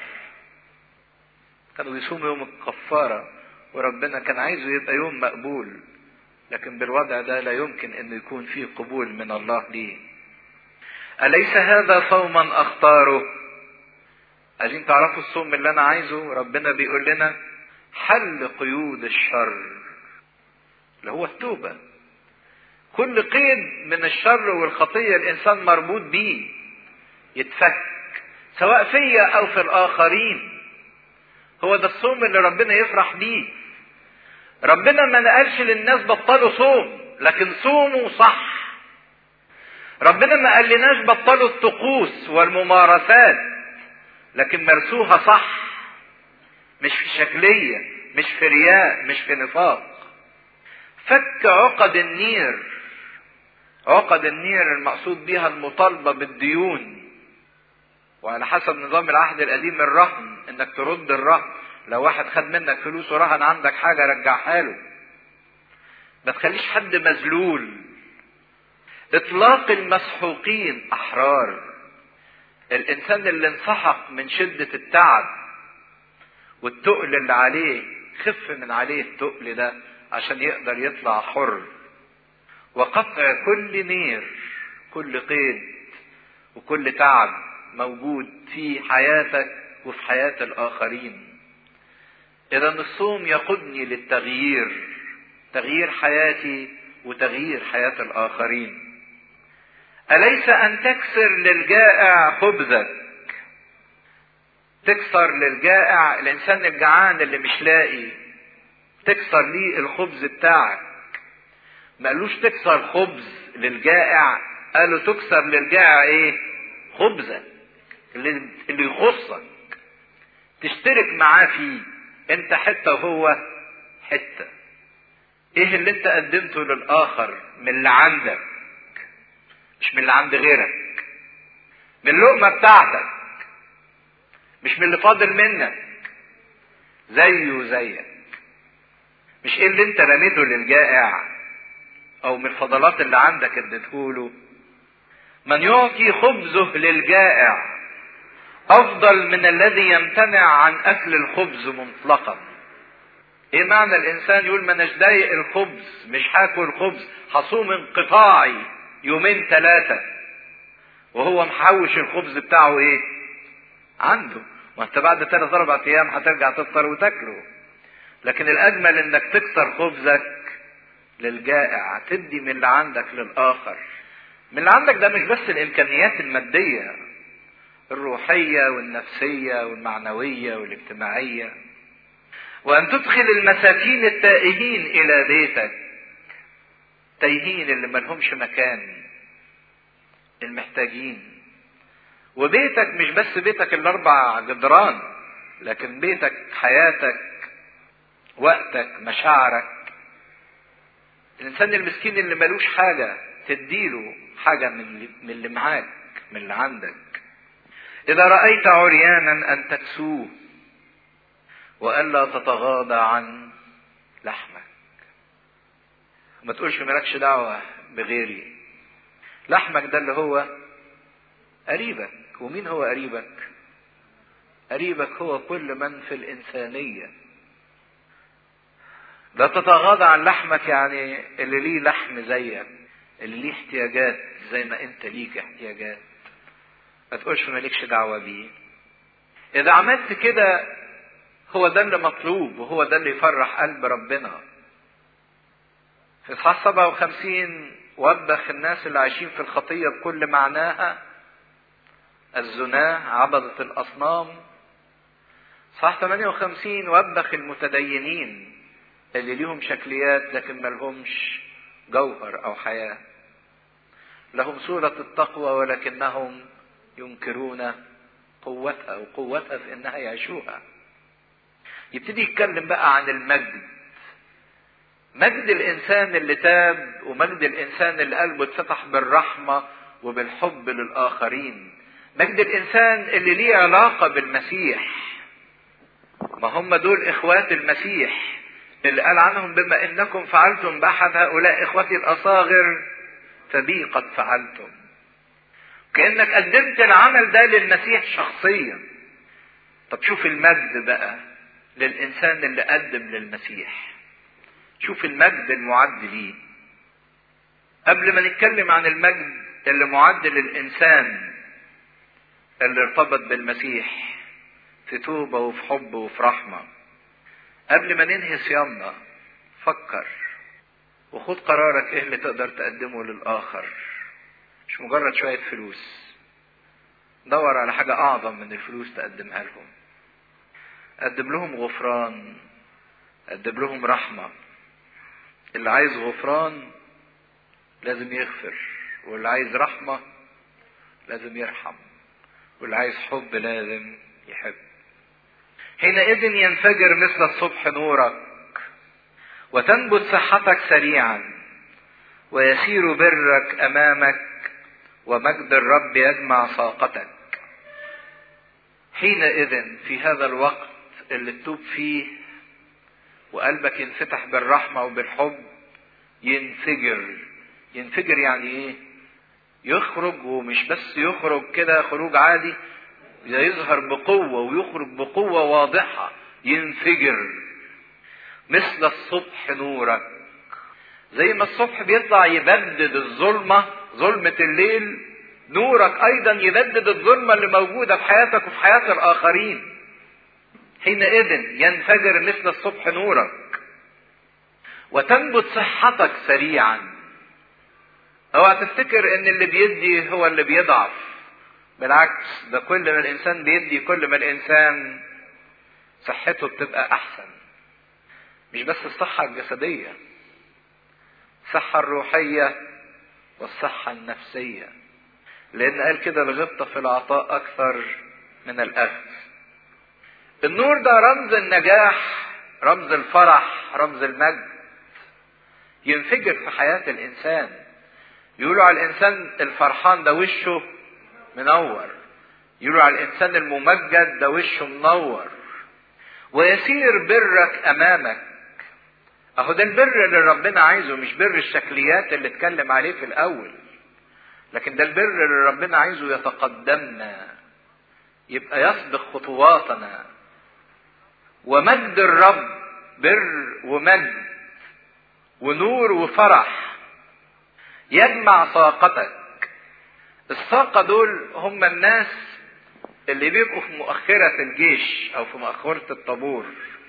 كانوا بيصوموا يوم الكفارة وربنا كان عايزه يبقى يوم مقبول لكن بالوضع ده لا يمكن انه يكون فيه قبول من الله ليه أليس هذا صوما أختاره عايزين تعرفوا الصوم اللي أنا عايزه ربنا بيقول لنا حل قيود الشر اللي هو التوبة كل قيد من الشر والخطية الإنسان مربوط بيه يتفك سواء فيا أو في الآخرين هو ده الصوم اللي ربنا يفرح بيه ربنا ما نقالش للناس بطلوا صوم لكن صوموا صح ربنا ما قالناش بطلوا الطقوس والممارسات لكن مارسوها صح مش في شكلية مش في رياء مش في نفاق فك عقد النير عقد النير المقصود بها المطالبة بالديون وعلى حسب نظام العهد القديم الرهن انك ترد الرهن لو واحد خد منك فلوس ورهن عندك حاجة رجعها له ما تخليش حد مذلول اطلاق المسحوقين احرار الانسان اللي انسحق من شدة التعب والتقل اللي عليه خف من عليه التقل ده عشان يقدر يطلع حر وقطع كل نير كل قيد وكل تعب موجود في حياتك وفي حياة الآخرين إذا الصوم يقودني للتغيير تغيير حياتي وتغيير حياة الآخرين أليس أن تكسر للجائع خبزك تكسر للجائع الإنسان الجعان اللي مش لاقي تكسر ليه الخبز بتاعك ما قالوش تكسر خبز للجائع قالوا تكسر للجائع ايه خبزك اللي, اللي يخصك تشترك معاه فيه انت حته وهو حته ايه اللي انت قدمته للاخر من اللي عندك مش من اللي عند غيرك من اللقمه بتاعتك مش من اللي فاضل منك زيه زيك مش ايه اللي انت رميته للجائع او من الفضلات اللي عندك اديتهوله من يعطي خبزه للجائع افضل من الذي يمتنع عن اكل الخبز مطلقا ايه معنى الانسان يقول ما اناش ضايق الخبز مش هاكل خبز هصوم انقطاعي يومين ثلاثة وهو محوش الخبز بتاعه ايه عنده ما انت بعد ثلاث اربع ايام هترجع تفطر وتاكله لكن الاجمل انك تكسر خبزك للجائع تدي من اللي عندك للاخر من اللي عندك ده مش بس الامكانيات الماديه الروحيه والنفسيه والمعنويه والاجتماعيه وان تدخل المساكين التائهين الى بيتك تايهين اللي ملهمش مكان المحتاجين وبيتك مش بس بيتك الاربع جدران لكن بيتك حياتك وقتك مشاعرك الانسان المسكين اللي ملوش حاجة تديله حاجة من اللي, من اللي معاك من اللي عندك اذا رأيت عريانا ان تكسوه والا تتغاضى عن لحمك ما تقولش مالكش دعوة بغيري لحمك ده اللي هو قريبك ومين هو قريبك قريبك هو كل من في الإنسانية لا تتغاضى عن لحمك يعني اللي ليه لحم زيك اللي ليه احتياجات زي ما انت ليك احتياجات ما تقولش مالكش دعوة بيه إذا عملت كده هو ده اللي مطلوب وهو ده اللي يفرح قلب ربنا في إصحاح 57 وبخ الناس اللي عايشين في الخطية بكل معناها الزناة عبدة الأصنام صح 58 وبخ المتدينين اللي ليهم شكليات لكن ملهمش جوهر أو حياة لهم صورة التقوى ولكنهم ينكرون قوتها وقوتها في إنها يعيشوها يبتدي يتكلم بقى عن المجد مجد الإنسان اللي تاب ومجد الإنسان اللي قلبه اتفتح بالرحمة وبالحب للآخرين مجد الإنسان اللي ليه علاقة بالمسيح ما هم دول إخوات المسيح اللي قال عنهم بما إنكم فعلتم بأحد هؤلاء إخوتي الأصاغر فبي قد فعلتم كأنك قدمت العمل ده للمسيح شخصيا طب شوف المجد بقى للإنسان اللي قدم للمسيح شوف المجد المعد ليه قبل ما نتكلم عن المجد اللي معد للإنسان اللي ارتبط بالمسيح في توبة وفي حب وفي رحمة قبل ما ننهي صيامنا فكر وخد قرارك ايه اللي تقدر تقدمه للآخر مش مجرد شوية فلوس دور على حاجة أعظم من الفلوس تقدمها لهم قدم لهم غفران قدم لهم رحمة اللي عايز غفران لازم يغفر واللي عايز رحمة لازم يرحم واللي عايز حب لازم يحب حينئذ ينفجر مثل الصبح نورك وتنبت صحتك سريعا ويسير برك امامك ومجد الرب يجمع ساقتك حينئذ في هذا الوقت اللي تتوب فيه وقلبك ينفتح بالرحمه وبالحب ينفجر ينفجر يعني ايه يخرج ومش بس يخرج كده خروج عادي يظهر بقوة ويخرج بقوة واضحة ينفجر مثل الصبح نورك زي ما الصبح بيطلع يبدد الظلمة ظلمة الليل نورك أيضا يبدد الظلمة اللي موجودة في حياتك وفي حياة الآخرين حينئذ ينفجر مثل الصبح نورك وتنبت صحتك سريعا اوعى تفتكر ان اللي بيدي هو اللي بيضعف بالعكس ده كل ما الانسان بيدي كل ما الانسان صحته بتبقى احسن مش بس الصحة الجسدية الصحة الروحية والصحة النفسية لأن قال كده الغبطة في العطاء أكثر من الأخذ النور ده رمز النجاح رمز الفرح رمز المجد ينفجر في حياة الإنسان يقولوا على الإنسان الفرحان ده وشه منور يقولوا على الإنسان الممجد ده وشه منور ويسير برك أمامك أهو ده البر اللي ربنا عايزه مش بر الشكليات اللي اتكلم عليه في الأول لكن ده البر اللي ربنا عايزه يتقدمنا يبقى يسبق خطواتنا ومجد الرب بر ومجد ونور وفرح يجمع ساقتك الساقة دول هم الناس اللي بيبقوا في مؤخرة الجيش أو في مؤخرة الطابور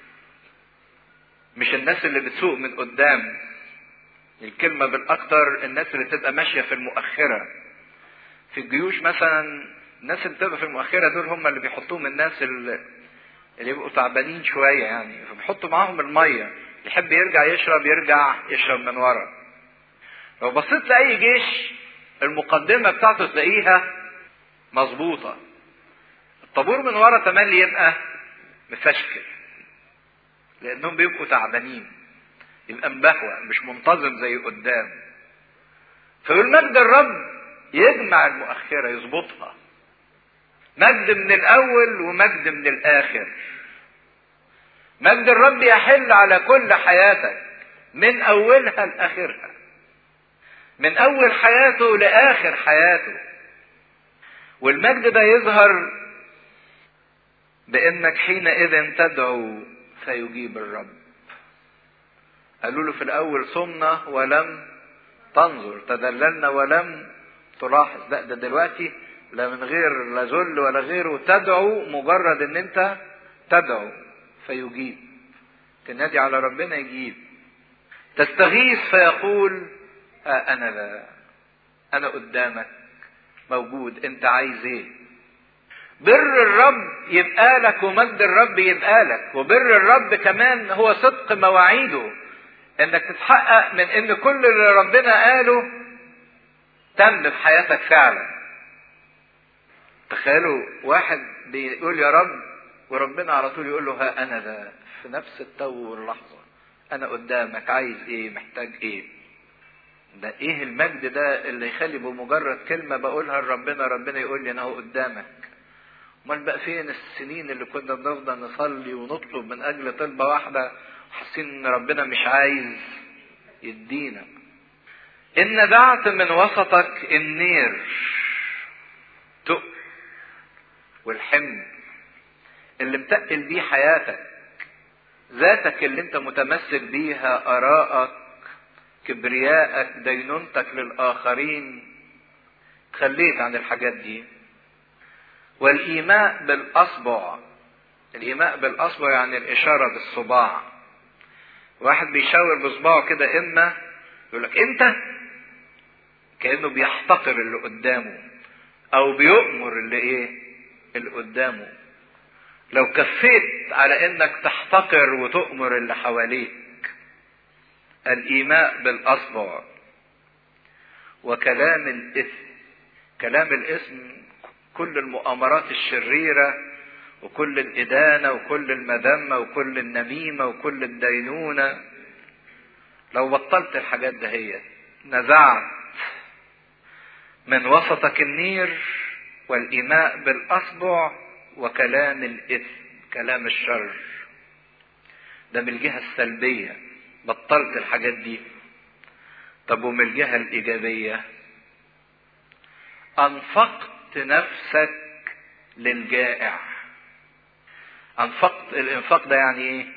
مش الناس اللي بتسوق من قدام الكلمة بالأكتر الناس اللي تبقى ماشية في المؤخرة في الجيوش مثلا الناس اللي بتبقى في المؤخرة دول هم اللي بيحطوهم الناس اللي, اللي يبقوا تعبانين شوية يعني فبيحطوا معاهم المية يحب يرجع يشرب يرجع يشرب من ورا لو بصيت لأي جيش المقدمة بتاعته تلاقيها مظبوطة الطابور من ورا تملي يبقى مفشكل لأنهم بيبقوا تعبانين يبقى مبهوأ مش منتظم زي قدام فيقول مجد الرب يجمع المؤخرة يظبطها مجد من الأول ومجد من الآخر مجد الرب يحل على كل حياتك من أولها لآخرها من أول حياته لآخر حياته والمجد ده يظهر بانك حينئذ تدعو فيجيب الرب قالوا له في الاول صمنا ولم تنظر تدللنا ولم تلاحظ لا ده دلوقتي لا من غير لا ذل ولا غيره تدعو مجرد ان انت تدعو فيجيب تنادي على ربنا يجيب تستغيث فيقول آه انا لا انا قدامك موجود انت عايز ايه بر الرب يبقى لك ومجد الرب يبقى لك وبر الرب كمان هو صدق مواعيده انك تتحقق من ان كل اللي ربنا قاله تم في حياتك فعلا تخيلوا واحد بيقول يا رب وربنا على طول يقول له ها انا ذا في نفس التو واللحظه انا قدامك عايز ايه محتاج ايه ده ايه المجد ده اللي يخلي بمجرد كلمة بقولها لربنا ربنا يقول لي انا هو قدامك امال بقى فين السنين اللي كنا بنفضل نصلي ونطلب من اجل طلبة واحدة حاسين ان ربنا مش عايز يدينا ان دعت من وسطك النير تقل والحمل اللي متقل بيه حياتك ذاتك اللي انت متمسك بيها ارائك كبريائك دينونتك للآخرين خليت عن الحاجات دي والإيماء بالأصبع الإيماء بالأصبع يعني الإشارة بالصباع واحد بيشاور بصباعه كده إما يقول لك أنت كأنه بيحتقر اللي قدامه أو بيؤمر اللي إيه اللي قدامه لو كفيت على إنك تحتقر وتؤمر اللي حواليك الايماء بالاصبع وكلام الاثم كلام الاثم كل المؤامرات الشريره وكل الادانه وكل المذمه وكل النميمه وكل الدينونه لو بطلت الحاجات دهيت نزعت من وسطك النير والايماء بالاصبع وكلام الاثم كلام الشر ده من الجهه السلبيه بطلت الحاجات دي طب ومن الجهة الإيجابية أنفقت نفسك للجائع أنفقت الإنفاق ده يعني إيه؟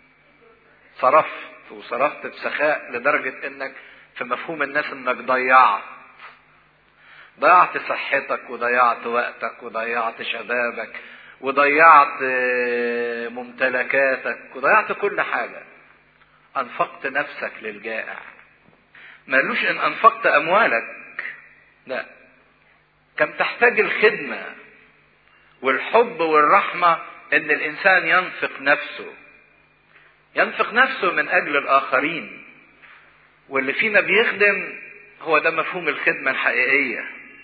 صرفت وصرفت بسخاء لدرجة إنك في مفهوم الناس إنك ضيعت ضيعت صحتك وضيعت وقتك وضيعت شبابك وضيعت ممتلكاتك وضيعت كل حاجه انفقت نفسك للجائع ما قالوش ان انفقت اموالك لا كم تحتاج الخدمه والحب والرحمه ان الانسان ينفق نفسه ينفق نفسه من اجل الاخرين واللي فينا بيخدم هو ده مفهوم الخدمه الحقيقيه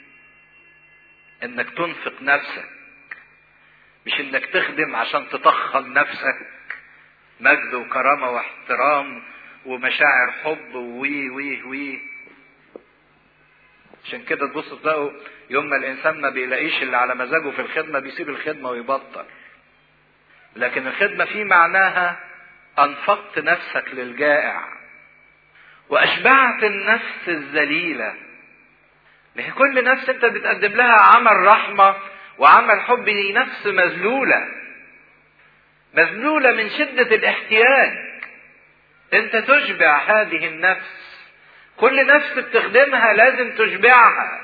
انك تنفق نفسك مش انك تخدم عشان تطخن نفسك مجد وكرامة واحترام ومشاعر حب وي وي وي عشان كده تبص تلاقوا يوم ما الانسان ما بيلاقيش اللي على مزاجه في الخدمة بيسيب الخدمة ويبطل لكن الخدمة في معناها انفقت نفسك للجائع واشبعت النفس الذليلة لكن كل نفس انت بتقدم لها عمل رحمة وعمل حب دي نفس مذلولة مذلولة من شدة الاحتياج انت تشبع هذه النفس كل نفس بتخدمها لازم تشبعها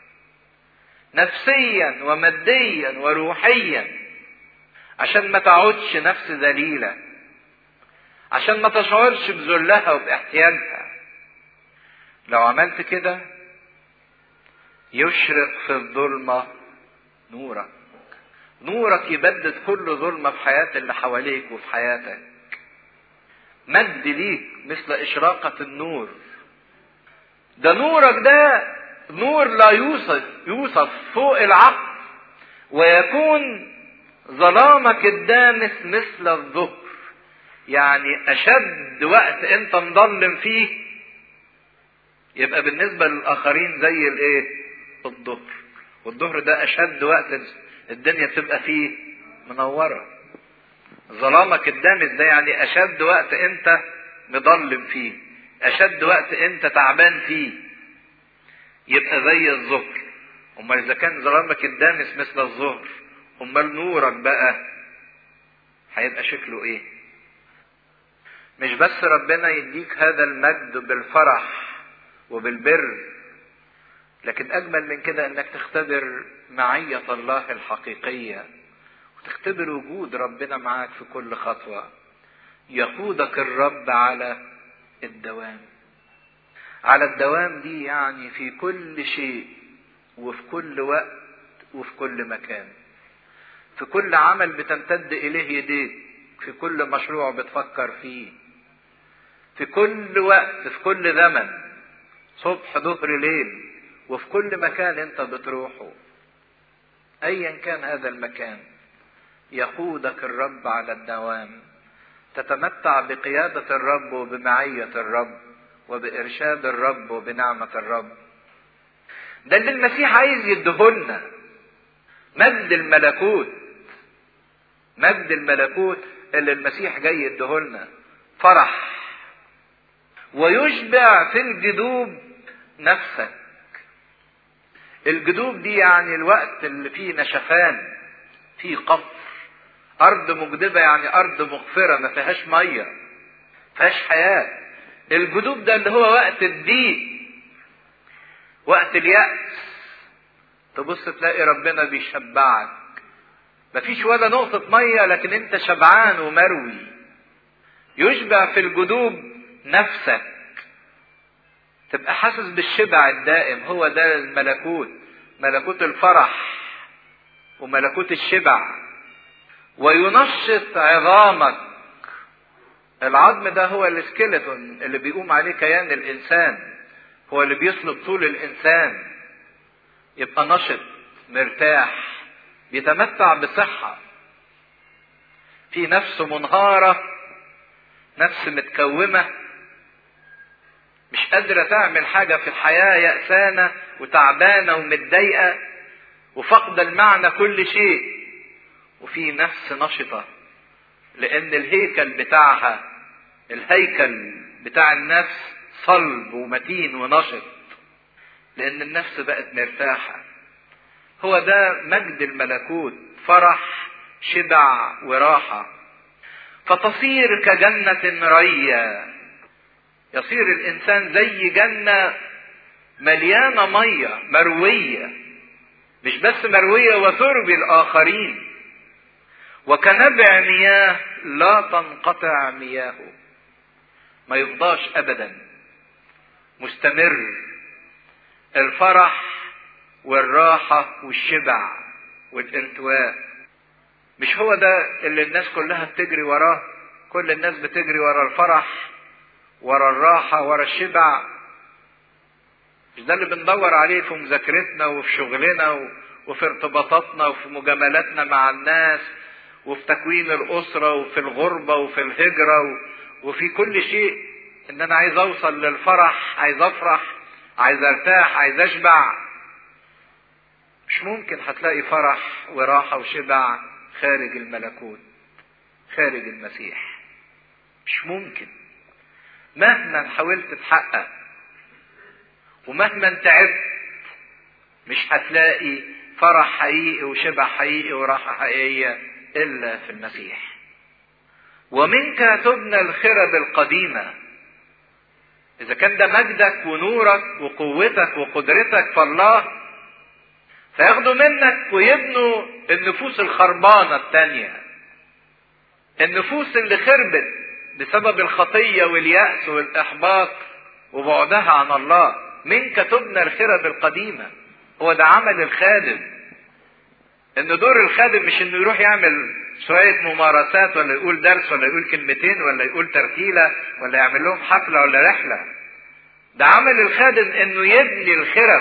نفسيا وماديا وروحيا عشان ما تعودش نفس ذليلة عشان ما تشعرش بذلها وباحتياجها لو عملت كده يشرق في الظلمة نورك نورك يبدد كل ظلمة في حياة اللي حواليك وفي حياتك مجد ليك مثل إشراقة النور ده نورك ده نور لا يوصف يوصف فوق العقل ويكون ظلامك الدامس مثل الظهر يعني اشد وقت انت مضلم فيه يبقى بالنسبة للآخرين زي الإيه؟ الظهر. والظهر ده أشد وقت الدنيا بتبقى فيه منورة. ظلامك الدامس ده يعني أشد وقت أنت مضلم فيه. أشد وقت أنت تعبان فيه. يبقى زي الظهر. أمال إذا كان ظلامك الدامس مثل الظهر، أمال نورك بقى هيبقى شكله إيه؟ مش بس ربنا يديك هذا المجد بالفرح وبالبر لكن اجمل من كده انك تختبر معيه الله الحقيقيه وتختبر وجود ربنا معاك في كل خطوه يقودك الرب على الدوام على الدوام دي يعني في كل شيء وفي كل وقت وفي كل مكان في كل عمل بتمتد اليه يديك في كل مشروع بتفكر فيه في كل وقت في كل زمن صبح ظهر ليل وفي كل مكان انت بتروحه ايا كان هذا المكان يقودك الرب على الدوام تتمتع بقيادة الرب وبمعية الرب وبإرشاد الرب وبنعمة الرب ده اللي المسيح عايز يدهلنا مجد الملكوت مجد الملكوت اللي المسيح جاي يدهلنا فرح ويشبع في الجدوب نفسك الجدوب دي يعني الوقت اللي فيه نشفان فيه قفر ارض مجدبه يعني ارض مغفره ما فيهاش ميه ما فيهاش حياه الجدوب ده اللي هو وقت الضيق وقت اليأس تبص تلاقي ربنا بيشبعك مفيش ولا نقطة مية لكن انت شبعان ومروي يشبع في الجدوب نفسك تبقى حاسس بالشبع الدائم هو ده الملكوت ملكوت الفرح وملكوت الشبع وينشط عظامك العظم ده هو السكيلتون اللي بيقوم عليه كيان الانسان هو اللي بيسلب طول الانسان يبقى نشط مرتاح بيتمتع بصحة في نفس منهارة نفس متكومة مش قادرة تعمل حاجة في الحياة يأسانة وتعبانة ومتضايقة وفقد المعنى كل شيء وفي نفس نشطة لأن الهيكل بتاعها الهيكل بتاع النفس صلب ومتين ونشط لأن النفس بقت مرتاحة هو ده مجد الملكوت فرح شبع وراحة فتصير كجنة رية يصير الإنسان زي جنة مليانة مية مروية مش بس مروية وتربي الآخرين وكنبع مياه لا تنقطع مياهه ما يفضاش أبدا مستمر الفرح والراحة والشبع والارتواء مش هو ده اللي الناس كلها بتجري وراه كل الناس بتجري ورا الفرح ورا الراحة ورا الشبع مش ده اللي بندور عليه في مذاكرتنا وفي شغلنا وفي ارتباطاتنا وفي مجاملاتنا مع الناس وفي تكوين الأسرة وفي الغربة وفي الهجرة وفي كل شيء إن أنا عايز أوصل للفرح عايز أفرح عايز أرتاح عايز أشبع مش ممكن هتلاقي فرح وراحة وشبع خارج الملكوت خارج المسيح مش ممكن مهما حاولت تحقق ومهما تعبت مش هتلاقي فرح حقيقي وشبع حقيقي وراحة حقيقية إلا في المسيح ومنك تبنى الخرب القديمة إذا كان ده مجدك ونورك وقوتك وقدرتك فالله فياخدوا منك ويبنوا النفوس الخربانة التانية النفوس اللي خربت بسبب الخطية واليأس والإحباط وبعدها عن الله منك تبنى الخرب القديمة هو ده عمل الخادم ان دور الخادم مش انه يروح يعمل شوية ممارسات ولا يقول درس ولا يقول كلمتين ولا يقول ترتيلة ولا يعمل لهم حفلة ولا رحلة ده عمل الخادم انه يبني الخرب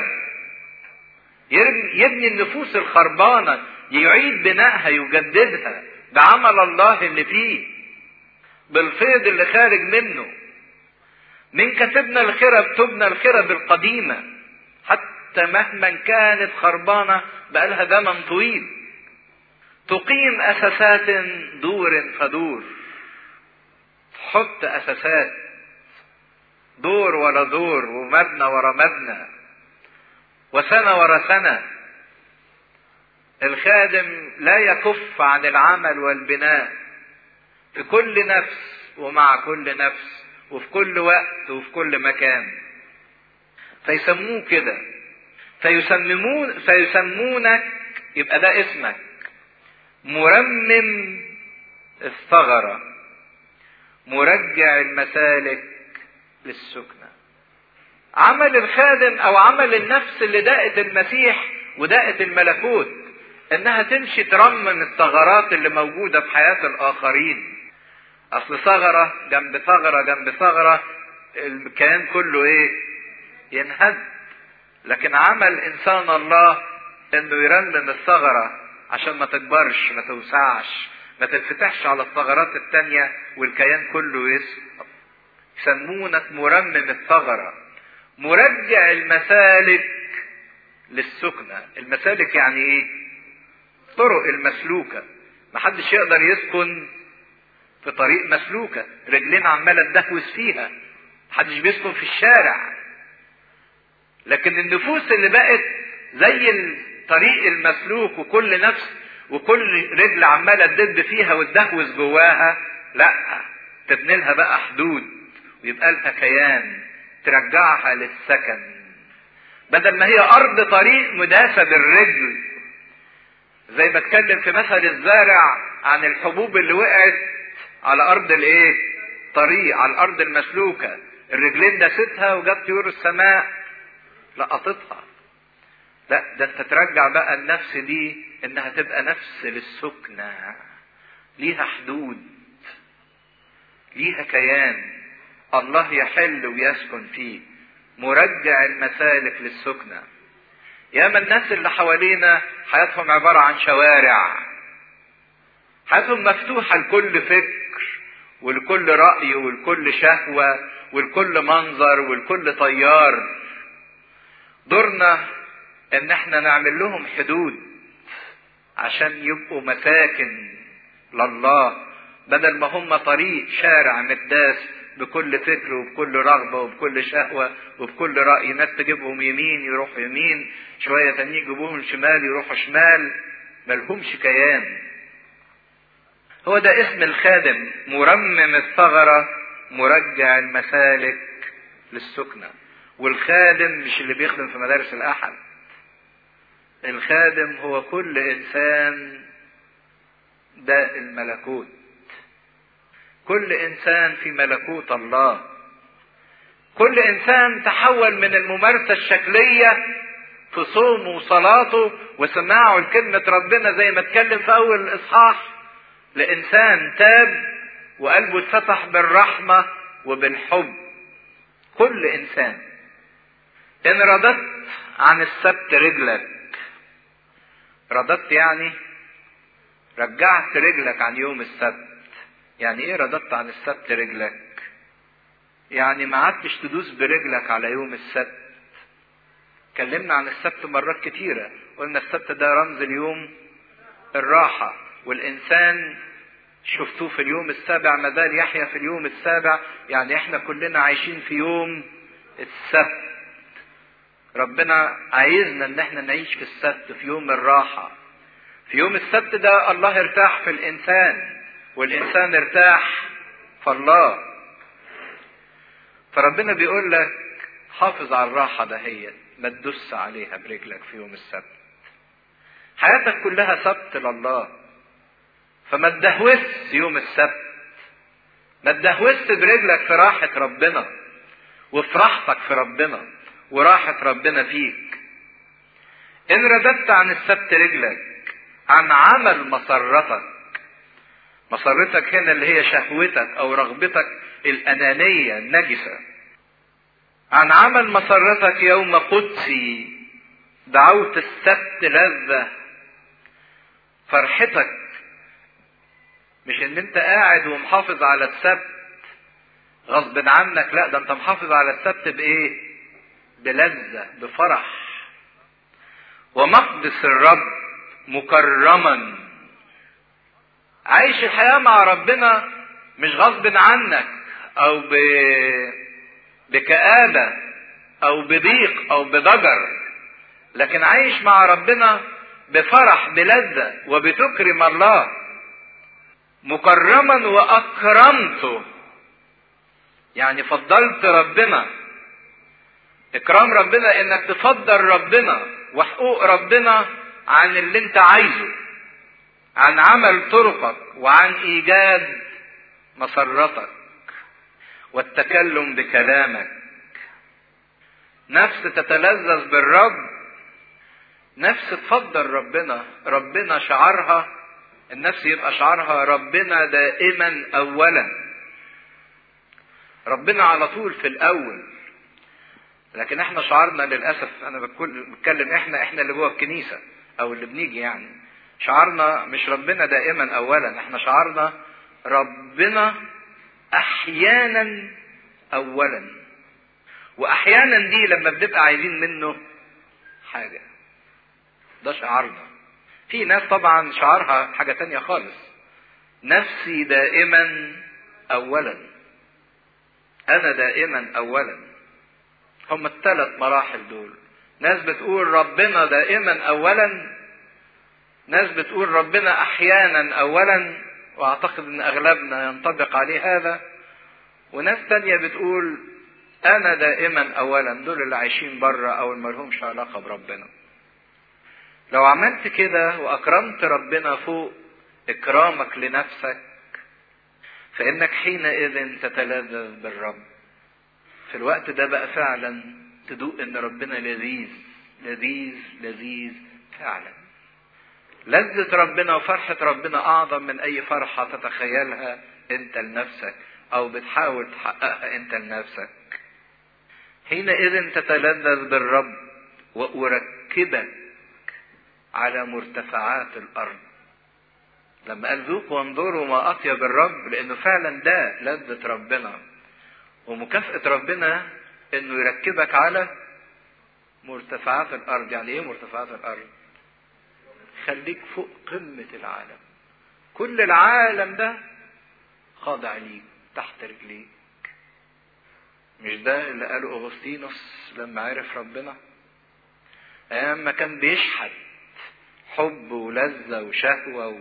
يبني النفوس الخربانة يعيد بنائها يجددها ده عمل الله اللي فيه بالفيض اللي خارج منه من كتبنا الخرب تبنى الخرب القديمة حتى مهما كانت خربانة بقالها زمن طويل تقيم أساسات دور فدور تحط أساسات دور ورا دور ومبنى ورا مبنى وسنة ورا سنة الخادم لا يكف عن العمل والبناء في كل نفس ومع كل نفس وفي كل وقت وفي كل مكان فيسموه كده فيسممون فيسمونك يبقى ده اسمك مرمم الثغرة مرجع المسالك للسكنة عمل الخادم او عمل النفس اللي دقت المسيح ودقت الملكوت انها تمشي ترمم الثغرات اللي موجودة في حياة الاخرين اصل ثغرة جنب ثغرة جنب ثغرة الكيان كله ايه ينهد لكن عمل انسان الله انه يرمم الثغرة عشان ما تكبرش ما توسعش ما تنفتحش على الثغرات التانية والكيان كله يسقط يسمونك مرمم الثغرة مرجع المسالك للسكنة المسالك يعني ايه طرق المسلوكة محدش يقدر يسكن في طريق مسلوكة رجلين عمالة تدهوس فيها محدش بيسكن في الشارع لكن النفوس اللي بقت زي الطريق المسلوك وكل نفس وكل رجل عمالة تدب فيها وتدهوس جواها لا تبني لها بقى حدود ويبقى لها كيان ترجعها للسكن بدل ما هي ارض طريق مداسه بالرجل زي ما اتكلم في مثل الزارع عن الحبوب اللي وقعت على ارض الايه طريق على الارض المسلوكه الرجلين داستها وجت طيور السماء لقطتها لا ده انت ترجع بقى النفس دي انها تبقى نفس للسكنة ليها حدود ليها كيان الله يحل ويسكن فيه مرجع المسالك للسكنة ياما الناس اللي حوالينا حياتهم عبارة عن شوارع حياتهم مفتوحة لكل فكر ولكل رأي ولكل شهوة ولكل منظر ولكل طيار دورنا ان احنا نعمل لهم حدود عشان يبقوا مساكن لله بدل ما هم طريق شارع متداس بكل فكر وبكل رغبة وبكل شهوة وبكل رأي ناس تجيبهم يمين يروحوا يمين شوية تانيين يجيبوهم شمال يروحوا شمال ملهمش كيان هو ده اسم الخادم مرمم الثغرة مرجع المسالك للسكنة والخادم مش اللي بيخدم في مدارس الأحد الخادم هو كل إنسان ده الملكوت كل انسان في ملكوت الله كل انسان تحول من الممارسه الشكليه في صومه وصلاته وسماعه لكلمه ربنا زي ما اتكلم في اول الاصحاح لانسان تاب وقلبه اتفتح بالرحمه وبالحب كل انسان ان رددت عن السبت رجلك رددت يعني رجعت رجلك عن يوم السبت يعني ايه رددت عن السبت رجلك يعني ما عدتش تدوس برجلك على يوم السبت اتكلمنا عن السبت مرات كتيرة قلنا السبت ده رمز اليوم الراحة والإنسان شفتوه في اليوم السابع ما زال يحيا في اليوم السابع يعني احنا كلنا عايشين في يوم السبت ربنا عايزنا ان احنا نعيش في السبت في يوم الراحة في يوم السبت ده الله ارتاح في الانسان والانسان ارتاح في الله فربنا بيقول لك حافظ على الراحه دهيت ما تدس عليها برجلك في يوم السبت حياتك كلها سبت لله فما تدهوس يوم السبت ما تدهوس برجلك في راحة ربنا وفي راحتك في ربنا وراحة ربنا فيك إن رددت عن السبت رجلك عن عمل مسرتك مسرتك هنا اللي هي شهوتك او رغبتك الانانيه النجسه عن عمل مسرتك يوم قدسي دعوت السبت لذه فرحتك مش ان انت قاعد ومحافظ على السبت غصب عنك لا ده انت محافظ على السبت بايه بلذة بفرح ومقدس الرب مكرما عايش الحياة مع ربنا مش غصب عنك او ب... بكآبة او بضيق او بضجر لكن عايش مع ربنا بفرح بلذة وبتكرم الله مكرما واكرمته يعني فضلت ربنا اكرام ربنا انك تفضل ربنا وحقوق ربنا عن اللي انت عايزه عن عمل طرقك وعن ايجاد مسرتك والتكلم بكلامك نفس تتلذذ بالرب نفس تفضل ربنا ربنا شعارها النفس يبقى شعارها ربنا دائما اولا ربنا على طول في الاول لكن احنا شعارنا للاسف انا بتكلم احنا احنا اللي جوه الكنيسه او اللي بنيجي يعني شعارنا مش ربنا دائما اولا احنا شعارنا ربنا احيانا اولا واحيانا دي لما بنبقى عايزين منه حاجه ده شعارنا في ناس طبعا شعارها حاجه تانية خالص نفسي دائما اولا انا دائما اولا هم الثلاث مراحل دول ناس بتقول ربنا دائما اولا ناس بتقول ربنا احيانا اولا واعتقد ان اغلبنا ينطبق عليه هذا وناس تانية بتقول انا دائما اولا دول اللي عايشين بره او اللي مالهمش علاقة بربنا لو عملت كده واكرمت ربنا فوق اكرامك لنفسك فانك حينئذ تتلذذ بالرب في الوقت ده بقى فعلا تدوق ان ربنا لذيذ لذيذ لذيذ فعلا لذة ربنا وفرحة ربنا أعظم من أي فرحة تتخيلها أنت لنفسك أو بتحاول تحققها أنت لنفسك. حينئذ تتلذذ بالرب وأركبك على مرتفعات الأرض. لما قال ذوقوا وانظروا ما أطيب الرب لأنه فعلا ده لذة ربنا. ومكافأة ربنا إنه يركبك على مرتفعات الأرض، يعني إيه مرتفعات الأرض؟ خليك فوق قمة العالم كل العالم ده خاضع ليك تحت رجليك مش ده اللي قاله أغسطينوس لما عرف ربنا أيام ما كان بيشحت حب ولذة وشهوة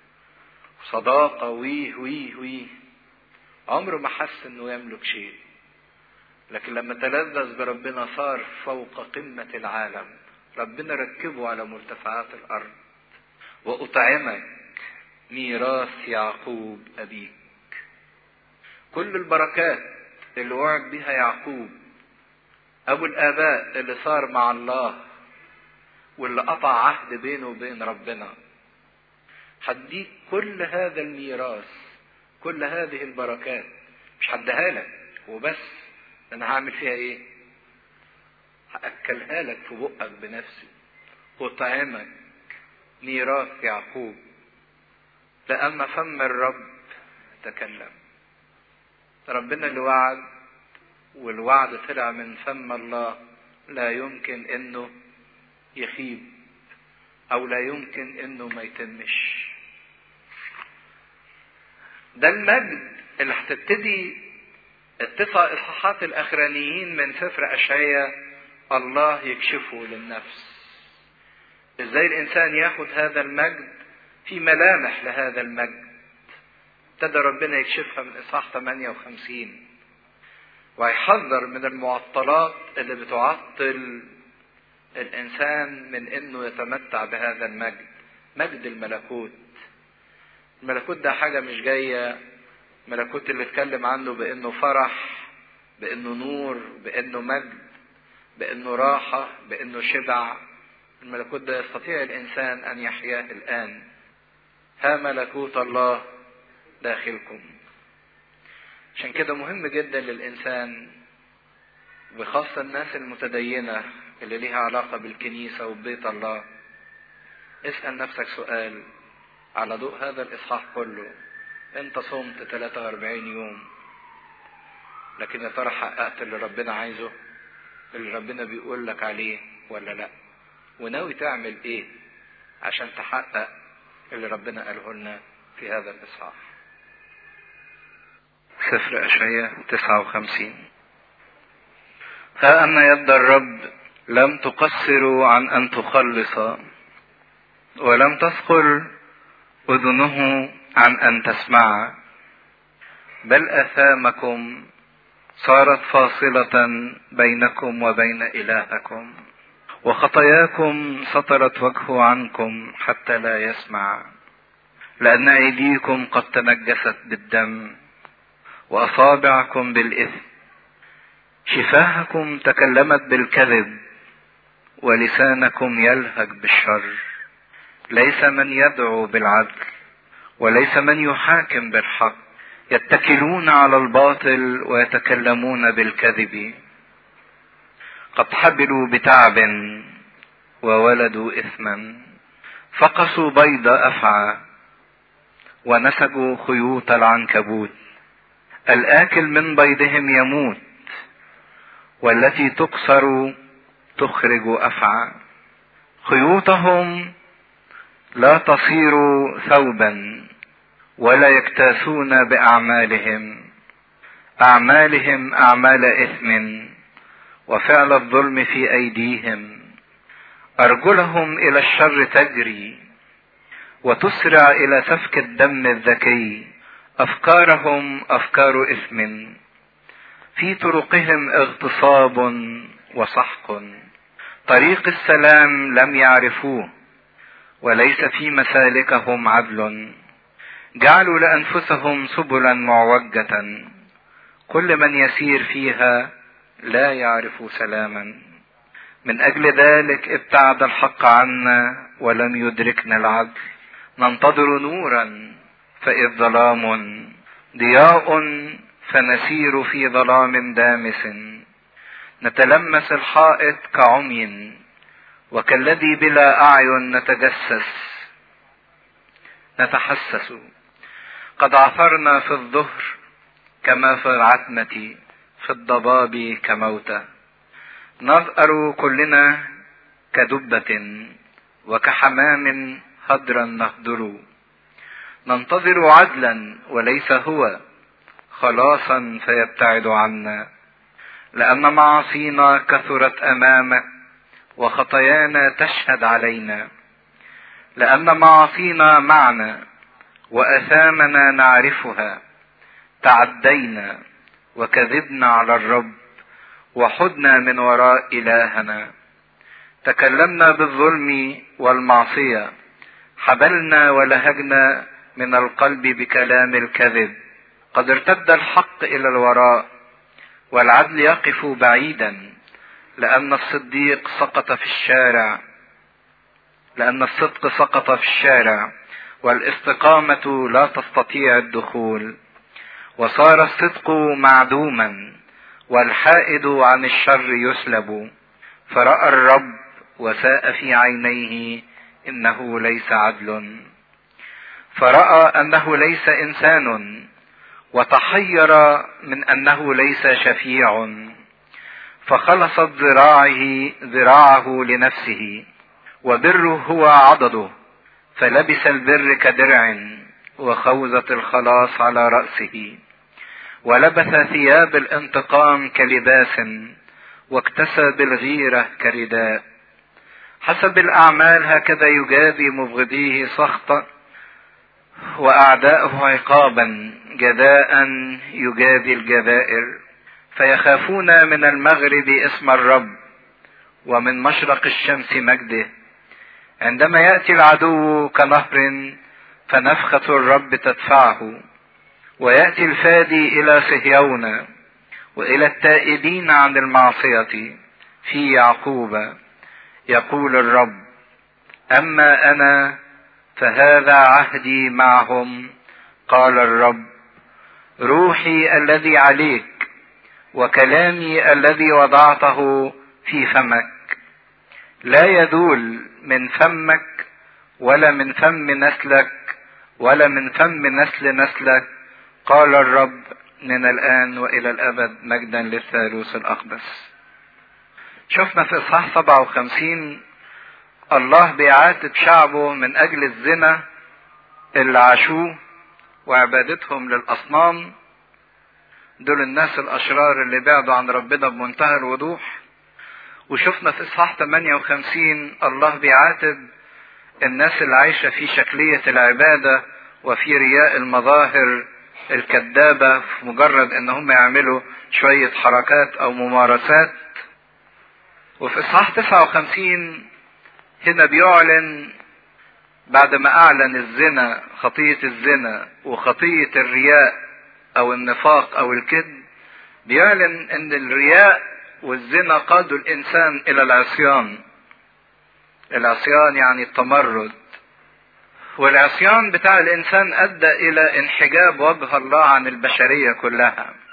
وصداقة ويه ويه ويه عمره ما حس انه يملك شيء لكن لما تلذذ بربنا صار فوق قمة العالم ربنا ركبه على مرتفعات الأرض وأطعمك ميراث يعقوب أبيك كل البركات اللي وعد بها يعقوب أبو الآباء اللي صار مع الله واللي قطع عهد بينه وبين ربنا هديك كل هذا الميراث كل هذه البركات مش هديها لك وبس انا هعمل فيها ايه هاكلها لك في بقك بنفسي وطعمك ميراث يعقوب لأن فم الرب تكلم ربنا اللي وعد والوعد طلع من فم الله لا يمكن انه يخيب او لا يمكن انه ما يتمش ده المجد اللي هتبتدي التسع اصحاحات الاخرانيين من سفر اشعياء الله يكشفه للنفس ازاي الانسان ياخد هذا المجد في ملامح لهذا المجد ابتدى ربنا يكشفها من اصحاح 58 ويحذر من المعطلات اللي بتعطل الانسان من انه يتمتع بهذا المجد مجد الملكوت الملكوت ده حاجة مش جاية ملكوت اللي اتكلم عنه بانه فرح بانه نور بانه مجد بانه راحة بانه شبع الملكوت ده يستطيع الانسان ان يحياه الان ها ملكوت الله داخلكم عشان كده مهم جدا للانسان بخاصة الناس المتدينة اللي ليها علاقة بالكنيسة وببيت الله اسأل نفسك سؤال على ضوء هذا الإصحاح كله انت صمت 43 يوم لكن يا ترى حققت اللي ربنا عايزه اللي ربنا بيقول لك عليه ولا لا وناوي تعمل ايه عشان تحقق اللي ربنا قاله لنا في هذا الاصحاح سفر اشعياء 59 ها ان يد الرب لم تقصر عن ان تخلص ولم تثقل اذنه عن ان تسمع بل اثامكم صارت فاصله بينكم وبين الهكم وخطاياكم سطرت وجهه عنكم حتى لا يسمع لان ايديكم قد تنجست بالدم واصابعكم بالاثم شفاهكم تكلمت بالكذب ولسانكم يلهج بالشر ليس من يدعو بالعدل وليس من يحاكم بالحق يتكلون على الباطل ويتكلمون بالكذب قد حبلوا بتعب وولدوا اثما فقسوا بيض افعى ونسجوا خيوط العنكبوت الاكل من بيضهم يموت والتي تكسر تخرج افعى خيوطهم لا تصير ثوبا ولا يكتاسون باعمالهم اعمالهم اعمال اثم وفعل الظلم في ايديهم ارجلهم الى الشر تجري وتسرع الى سفك الدم الذكي افكارهم افكار اثم في طرقهم اغتصاب وسحق طريق السلام لم يعرفوه وليس في مسالكهم عدل جعلوا لانفسهم سبلا معوجه كل من يسير فيها لا يعرف سلاما من اجل ذلك ابتعد الحق عنا ولم يدركنا العدل ننتظر نورا فاذ ظلام ضياء فنسير في ظلام دامس نتلمس الحائط كعمي وكالذي بلا اعين نتجسس نتحسس قد عثرنا في الظهر كما في العتمه في الضباب كموتى نظأر كلنا كدبة وكحمام هدرا نهدر ننتظر عدلا وليس هو خلاصا فيبتعد عنا لأن معاصينا كثرت أمامك وخطايانا تشهد علينا لأن معاصينا معنا وأثامنا نعرفها تعدينا وكذبنا على الرب وحدنا من وراء إلهنا تكلمنا بالظلم والمعصية حبلنا ولهجنا من القلب بكلام الكذب قد ارتد الحق إلى الوراء والعدل يقف بعيدا لأن الصديق سقط في الشارع لأن الصدق سقط في الشارع والاستقامة لا تستطيع الدخول وصار الصدق معدوما والحائد عن الشر يسلب فراى الرب وساء في عينيه انه ليس عدل فراى انه ليس انسان وتحير من انه ليس شفيع فخلصت ذراعه ذراعه لنفسه وبره هو عضده فلبس البر كدرع وخوذة الخلاص على رأسه ولبث ثياب الانتقام كلباس واكتسى بالغيرة كرداء حسب الأعمال هكذا يجازي مبغضيه سخطا وأعداؤه عقابا جزاء يجازي الجزائر فيخافون من المغرب اسم الرب ومن مشرق الشمس مجده عندما يأتي العدو كنهر فنفخة الرب تدفعه ويأتي الفادي إلى صهيون وإلى التائبين عن المعصية في يعقوب يقول الرب أما أنا فهذا عهدي معهم قال الرب روحي الذي عليك وكلامي الذي وضعته في فمك لا يذول من فمك ولا من فم نسلك ولا من فم نسل نسلك قال الرب من الآن وإلى الأبد مجدا للثالوث الأقدس شفنا في إصحاح 57 الله بيعاتب شعبه من أجل الزنا اللي عاشوه وعبادتهم للأصنام دول الناس الأشرار اللي بعدوا عن ربنا بمنتهى الوضوح وشفنا في إصحاح 58 الله بيعاتب الناس اللي عايشة في شكلية العبادة وفي رياء المظاهر الكذابة في مجرد ان هم يعملوا شوية حركات او ممارسات وفي اصحاح 59 هنا بيعلن بعد ما اعلن الزنا خطية الزنا وخطية الرياء او النفاق او الكذب بيعلن ان الرياء والزنا قادوا الانسان الى العصيان العصيان يعني التمرد والعصيان بتاع الانسان ادى الى انحجاب وجه الله عن البشريه كلها